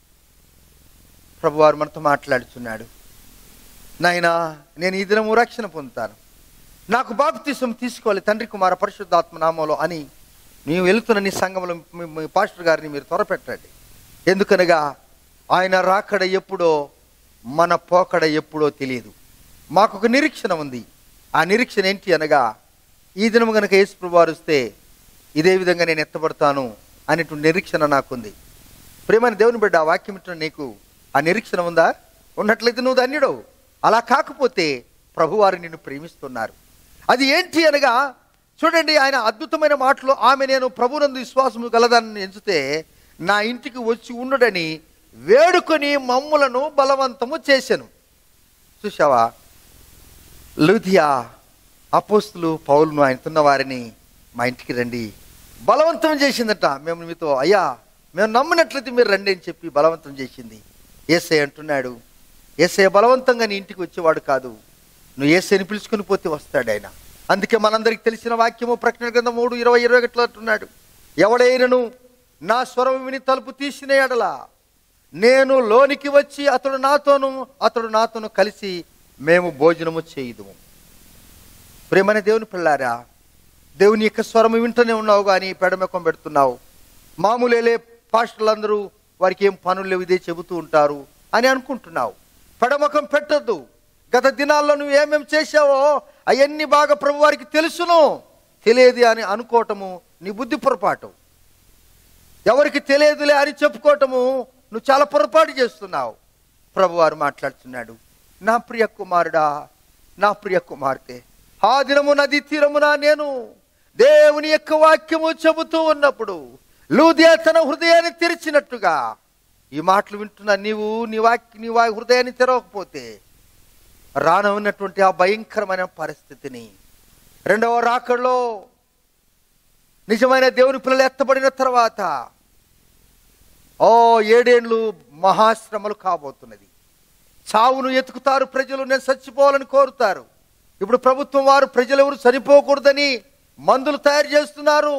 ప్రభువారు మనతో మాట్లాడుచున్నాడు నాయనా నేను ఈ దినము రక్షణ పొందుతాను నాకు బాప్తిసం తీసుకోవాలి తండ్రి కుమార పరిశుద్ధాత్మ నామంలో అని నీవు వెళుతున్న నీ సంఘంలో మీ- మీ పాస్టర్ గారిని మీరు త్వరపెట్టండి ఎందుకనగా ఆయన రాకడ ఎప్పుడో మన పోకడ ఎప్పుడో తెలియదు మాకు ఒక నిరీక్షణ ఉంది ఆ నిరీక్షణ ఏంటి అనగా ఈ దినం కనుక యేసు వారు వస్తే ఇదే విధంగా నేను ఎత్తబడతాను అనేటువంటి నిరీక్షణ నాకుంది ప్రేమైన దేవుని బిడ్డ ఆ వాక్యం ఇచ్చిన నీకు ఆ నిరీక్షణ ఉందా ఉన్నట్లయితే నువ్వు ధన్యుడవు అలా కాకపోతే ప్రభువారు నిన్ను ప్రేమిస్తున్నారు అది ఏంటి అనగా చూడండి ఆయన అద్భుతమైన మాటలు ఆమె నేను ప్రభునందు విశ్వాసము గలదాన్ని ఎంచితే నా ఇంటికి వచ్చి ఉండడని వేడుకొని మమ్ములను బలవంతము చేశాను చూసావా లూథియా అపోస్తులు పౌలును ఆయనతున్న వారిని మా ఇంటికి రండి బలవంతం చేసిందట మేము మీతో అయ్యా మేము నమ్మినట్లయితే మీరు రండి అని చెప్పి బలవంతం చేసింది ఏసై అంటున్నాడు ఏసై బలవంతంగా నీ ఇంటికి వచ్చేవాడు కాదు నువ్వు ఏసైని పిలుచుకుని పోతే వస్తాడు ఆయన అందుకే మనందరికి తెలిసిన వాక్యము ప్రకటన గ్రంథం మూడు ఇరవై ఇరవై ఒకటిలో అంటున్నాడు ఎవడైనను నా స్వరం విని తలుపు తీసిన ఎడల నేను లోనికి వచ్చి అతడు నాతోను అతడు నాతోను కలిసి మేము భోజనము చేయుదుము ప్రేమన దేవుని పిల్లారా దేవుని యొక్క స్వరము వింటూనే ఉన్నావు కానీ పెడమెకం పెడుతున్నావు మామూలేలే పాస్టర్లందరూ వారికి ఏం పనులు లేవు ఇదే చెబుతూ ఉంటారు అని అనుకుంటున్నావు పెడమకం పెట్టొద్దు గత దినాల్లో నువ్వు ఏమేం చేశావో అవన్నీ బాగా ప్రభు వారికి తెలుసును తెలియదు అని అనుకోవటము నీ బుద్ధి పొరపాటు ఎవరికి తెలియదులే అని చెప్పుకోవటము నువ్వు చాలా పొరపాటు చేస్తున్నావు ప్రభువారు మాట్లాడుతున్నాడు నా ప్రియ కుమారుడా నా ప్రియ కుమార్తె ఆ దినము నది తీరమున నేను దేవుని యొక్క వాక్యము చెబుతూ ఉన్నప్పుడు లూదియా తన హృదయాన్ని తెరిచినట్టుగా ఈ మాటలు వింటున్నా నీవు నీ వాక్య నీ వా హృదయాన్ని తెరవకపోతే రానవున్నటువంటి ఆ భయంకరమైన పరిస్థితిని రెండవ రాకడలో నిజమైన దేవుని పిల్లలు ఎత్తబడిన తర్వాత ఓ ఏడేండ్లు మహాశ్రమలు కాబోతున్నది చావును ఎతుకుతారు ప్రజలు నేను చచ్చిపోవాలని కోరుతారు ఇప్పుడు ప్రభుత్వం వారు ప్రజలు ఎవరు చనిపోకూడదని మందులు తయారు చేస్తున్నారు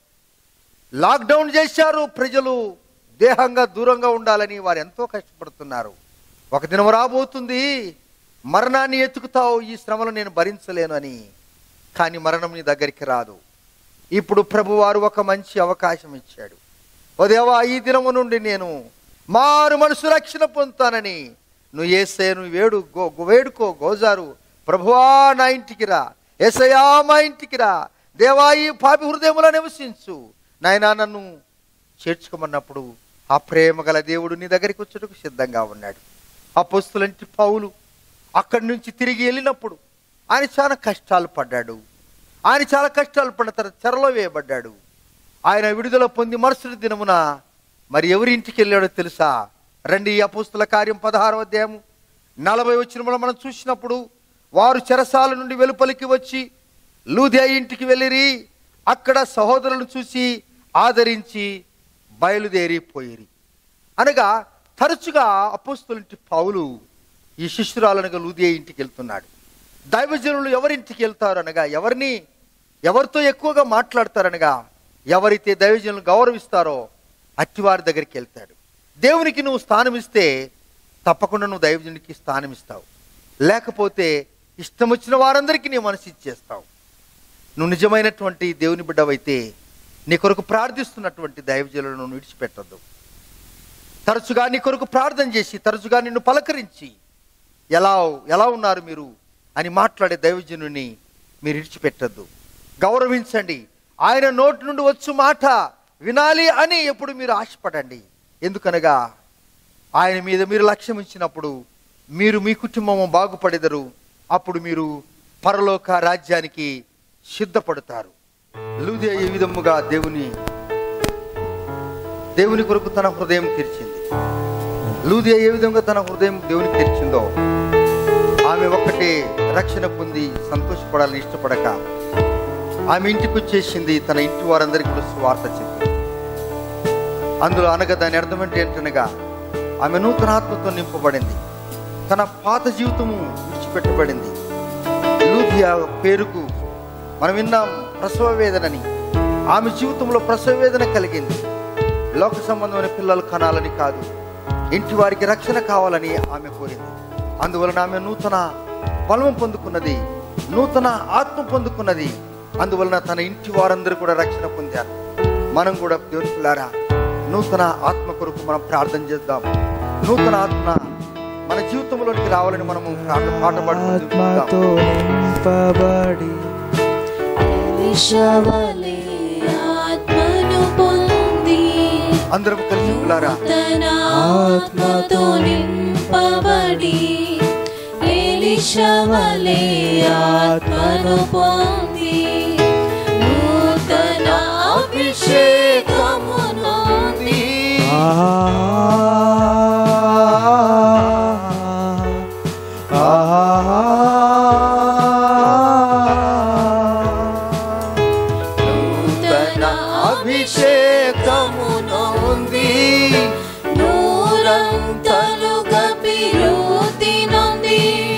లాక్డౌన్ చేశారు ప్రజలు దేహంగా దూరంగా ఉండాలని వారు ఎంతో కష్టపడుతున్నారు ఒక దినం రాబోతుంది మరణాన్ని ఎతుకుతావు ఈ శ్రమలు నేను భరించలేను అని కానీ మరణం నీ దగ్గరికి రాదు ఇప్పుడు ప్రభువారు ఒక మంచి అవకాశం ఇచ్చాడు ఓ దేవా ఈ దినము నుండి నేను మారు మనసు రక్షణ పొందుతానని నువ్వు ఏసే నువ్వు వేడు గో గో- వేడుకో గోజారు ప్రభువా నా ఇంటికి రా ఏసయా మా ఇంటికి రా దేవా ఈ పాపి హృదయములో నివసించు నాయనా నన్ను చేర్చుకోమన్నప్పుడు ఆ ప్రేమ గల దేవుడు నీ దగ్గరికి వచ్చుటకు సిద్ధంగా ఉన్నాడు ఆ పొస్తులంటి పౌలు అక్కడి నుంచి తిరిగి వెళ్ళినప్పుడు ఆయన చాలా కష్టాలు పడ్డాడు ఆయన చాలా కష్టాలు పడిన తర్వాత చెరలో వేయబడ్డాడు ఆయన విడుదల పొంది మరుసటి దినమున మరి ఎవరి ఇంటికి వెళ్ళాడో తెలుసా రండి ఈ అపుస్తుల కార్యం పదహారవ అధ్యాయము నలభై వచ్చిన మనం చూసినప్పుడు వారు చెరసాల నుండి వెలుపలికి వచ్చి లూదియా ఇంటికి వెళ్ళిరి అక్కడ సహోదరులను చూసి ఆదరించి బయలుదేరిపోయిరి అనగా తరచుగా అపోస్తులంటి పౌలు ఈ శిష్యురాలనగా లూదియా ఇంటికి వెళ్తున్నాడు దైవజనులు ఎవరింటికి వెళ్తారు అనగా ఎవరిని ఎవరితో ఎక్కువగా మాట్లాడతారనగా ఎవరైతే దైవజనులు గౌరవిస్తారో అట్టివారి దగ్గరికి వెళ్తాడు దేవునికి నువ్వు స్థానం ఇస్తే తప్పకుండా నువ్వు దైవజనుడికి స్థానం ఇస్తావు లేకపోతే ఇష్టం వచ్చిన వారందరికీ నీ మనసు ఇచ్చేస్తావు నువ్వు నిజమైనటువంటి దేవుని బిడ్డవైతే నీ కొరకు ప్రార్థిస్తున్నటువంటి దైవజనులను నువ్వు విడిచిపెట్టద్దు తరచుగా నీ కొరకు ప్రార్థన చేసి తరచుగా నిన్ను పలకరించి ఎలా ఎలా ఉన్నారు మీరు అని మాట్లాడే దైవజనుని మీరు విడిచిపెట్టద్దు గౌరవించండి ఆయన నోటి నుండి వచ్చు మాట వినాలి అని ఎప్పుడు మీరు ఆశపడండి ఎందుకనగా ఆయన మీద మీరు లక్ష్యం ఇచ్చినప్పుడు మీరు మీ కుటుంబము బాగుపడెదరు అప్పుడు మీరు పరలోక రాజ్యానికి సిద్ధపడతారు లూదియా ఈ విధముగా దేవుని దేవుని కొరకు తన హృదయం తెరిచింది లూదియా ఏ విధంగా తన హృదయం దేవునికి తెరిచిందో ఆమె ఒక్కటే రక్షణ పొంది సంతోషపడాలని ఇష్టపడక ఆమె ఇంటికి వచ్చేసింది తన ఇంటి వారందరికీ కూడా సువార్త చెప్పి అందులో అనగా దాని అర్థం ఏంటి ఏంటనగా ఆమె నూతన ఆత్మతో నింపబడింది తన పాత జీవితము విడిచిపెట్టబడింది లూథియా పేరుకు మనం విన్నాం ప్రసవ వేదనని ఆమె జీవితంలో ప్రసవ వేదన కలిగింది లోక సంబంధమైన పిల్లలు కనాలని కాదు ఇంటి వారికి రక్షణ కావాలని ఆమె కోరింది అందువలన ఆమె నూతన బలం పొందుకున్నది నూతన ఆత్మ పొందుకున్నది అందువలన తన ఇంటి వారందరూ కూడా రక్షణ పొందారు మనం కూడా దేవుని పిల్లారా నూతన ఆత్మ కొరకు మనం ప్రార్థన చేద్దాం నూతన ఆత్మ మన జీవితంలోనికి రావాలని మనము ప్రార్థన పాట పాడుకుంటూ ఆత్మతో నింపబడి విషవలే ఆత్మను పొంది అందరం కలిసి పిల్లారా తన ఆత్మతో నింపబడి ఎలిషవలే ఆత్మను పొంది నూతన అభిషేకమును నూతన అభిషేకమును ఉంది నూరంతలుగా పిరుతి నంది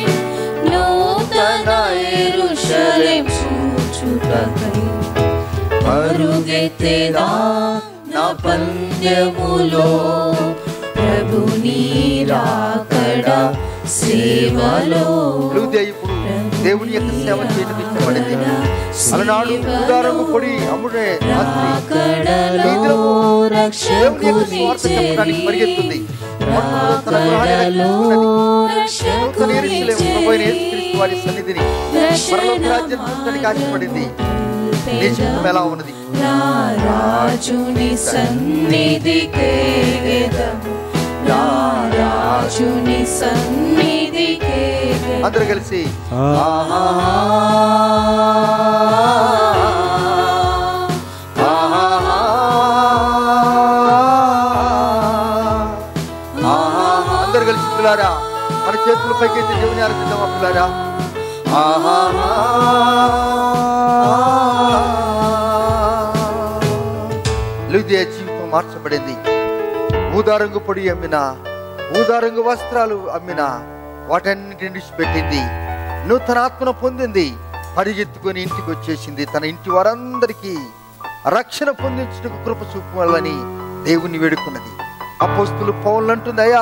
నూతన ఎరుషలేం చూచుటకై పరుగెత్తెదా నా పందెములో ప్రభు నీరాకడ సేవలో లూదియా ఇప్పుడు దేవుని యొక్క సేవ చేయడం ఇష్టపడింది అలనాడు ఉదారము పొడి అమ్ముడే రాత్రి ఈ దినము దేవుని యొక్క స్వార్థ చెప్పడానికి పరిగెత్తుంది మొట్టమొదట తన గృహాన్ని రక్షించుకున్నది. నూతన యెరూషలేము ప్రభువైన యేసుక్రీస్తు వారి సన్నిధిని పరలోక రాజ్యం చూడడానికి ఆశపడింది నీ జీవితం ఎలా ఉన్నది నా రాజుని సన్నిధికే గెదము నా రాజుని సన్నిధికే గెదము. అందరూ కలిసి అందరు కలిసి పిల్లారా మన చేతులు పైకెత్తి దేవుని ఆరాధిద్దామా పిల్లారా లుదియా జీవితం మార్చబడింది ఊదారంగు పొడి అమ్మిన ఊదారంగు వస్త్రాలు అమ్మిన వాటన్నిటిని విడిచిపెట్టింది నూతన ఆత్మను పొందింది పరిగెత్తుకొని ఇంటికి వచ్చేసింది తన ఇంటి వారందరికీ రక్షణ పొందించుటకు కృప చూపాలని దేవుని వేడుకున్నది అపోస్తులు పౌలు అంటుంది అయ్యా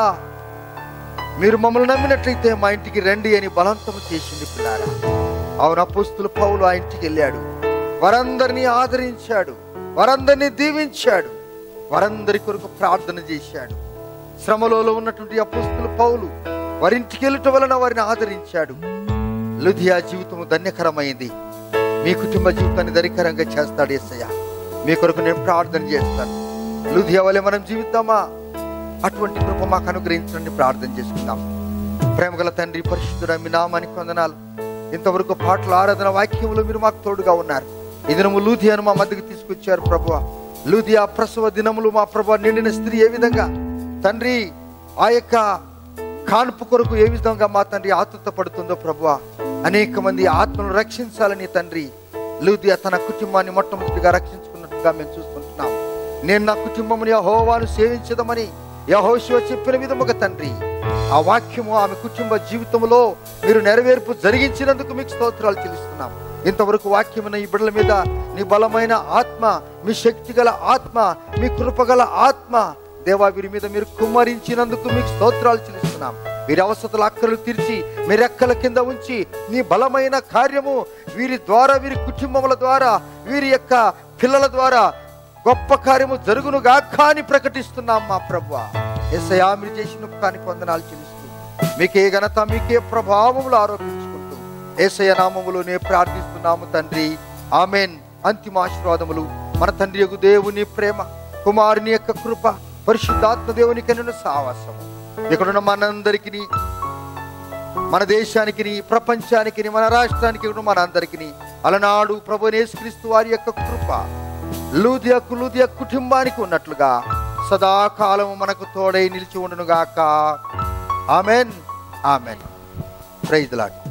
మీరు మమ్మల్ని నమ్మినట్లయితే మా ఇంటికి రండి అని బలవంతం చేసింది పిల్లారా అవును అపోస్తులు పౌలు ఆ ఇంటికి వెళ్ళాడు వారందరినీ ఆదరించాడు వారందరినీ దీవించాడు వారందరి కొరకు ప్రార్థన చేశాడు శ్రమలో ఉన్నటువంటి అపోస్తులు పౌలు వారింటికి వెళ్ళటం వలన వారిని ఆదరించాడు లుధియా జీవితం ధన్యకరమైంది మీ కుటుంబ జీవితాన్ని ధనికరంగా చేస్తాడు యేసయ్య మీ కొరకు నేను ప్రార్థన చేస్తాను లుధియా వలె మనం జీవిద్దామా అటువంటి కృప మాకు అనుగ్రహించండి ప్రార్థన చేసుకుందాం ప్రేమగల తండ్రి పరిశుద్ధుడ మీ నామానికి వందనాలు ఇంతవరకు పాటల ఆరాధన వాక్యములు మీరు మాకు తోడుగా ఉన్నారు ఈ దినము లూధియాను మా మధ్యకి తీసుకొచ్చారు ప్రభు లూధియా ప్రసవ దినములు మా ప్రభు నిండిన స్త్రీ ఏ విధంగా తండ్రి ఆ యొక్క కాన్పు కొరకు ఏ విధంగా మా తండ్రి ఆతృత పడుతుందో ప్రభు అనేక మంది ఆత్మను రక్షించాలని తండ్రి లూదియా తన కుటుంబాన్ని మొట్టమొదటిగా రక్షించుకున్నట్టుగా మేము చూసుకుంటున్నాం నేను నా కుటుంబముని యహోవాను సేవించదమని యహోశివ చెప్పిన విధముగా తండ్రి ఆ వాక్యము ఆమె కుటుంబ జీవితంలో మీరు నెరవేర్పు జరిగించినందుకు మీకు స్తోత్రాలు చెల్లిస్తున్నాం ఇంతవరకు వాక్యమున ఈ బిడ్డల మీద నీ బలమైన ఆత్మ మీ శక్తి గల ఆత్మ మీ కృపగల ఆత్మ దేవా వీరి మీద మీరు కుమ్మరించినందుకు మీకు స్తోత్రాలు చెల్లిస్తున్నాం వీరి అవసరతల అక్కలు తీర్చి మీ రెక్కల కింద ఉంచి నీ బలమైన కార్యము వీరి ద్వారా వీరి కుటుంబముల ద్వారా వీరి యొక్క పిల్లల ద్వారా గొప్ప కార్యము జరుగును గాక అని ప్రకటిస్తున్నాం మా ప్రభు ఎస్ఐయా మీరు చేసిన ఉపకానికి వందనాలు చెల్లిస్తూ మీకే ఘనత మీకే ప్రభావములు ఆరోపించుకుంటూ ఏసయ నామములోనే ప్రార్థిస్తున్నాము తండ్రి ఆమెన్ అంతిమ ఆశీర్వాదములు మన తండ్రి యొక్క దేవుని ప్రేమ కుమారుని యొక్క కృప పరిశుద్ధాత్మ దేవుని కనున సావాసము ఇక్కడున్న మనందరికీ మన దేశానికి ప్రపంచానికి మన రాష్ట్రానికి మన అందరికి అలనాడు ప్రభు యేసుక్రీస్తు వారి యొక్క కృప లూదియకు లూదియ కుటుంబానికి ఉన్నట్లుగా సదాకాలం మనకు తోడై నిలిచి ఉండునుగాక ఆమెన్ ఆమెన్ ప్రైజ్ లాడ్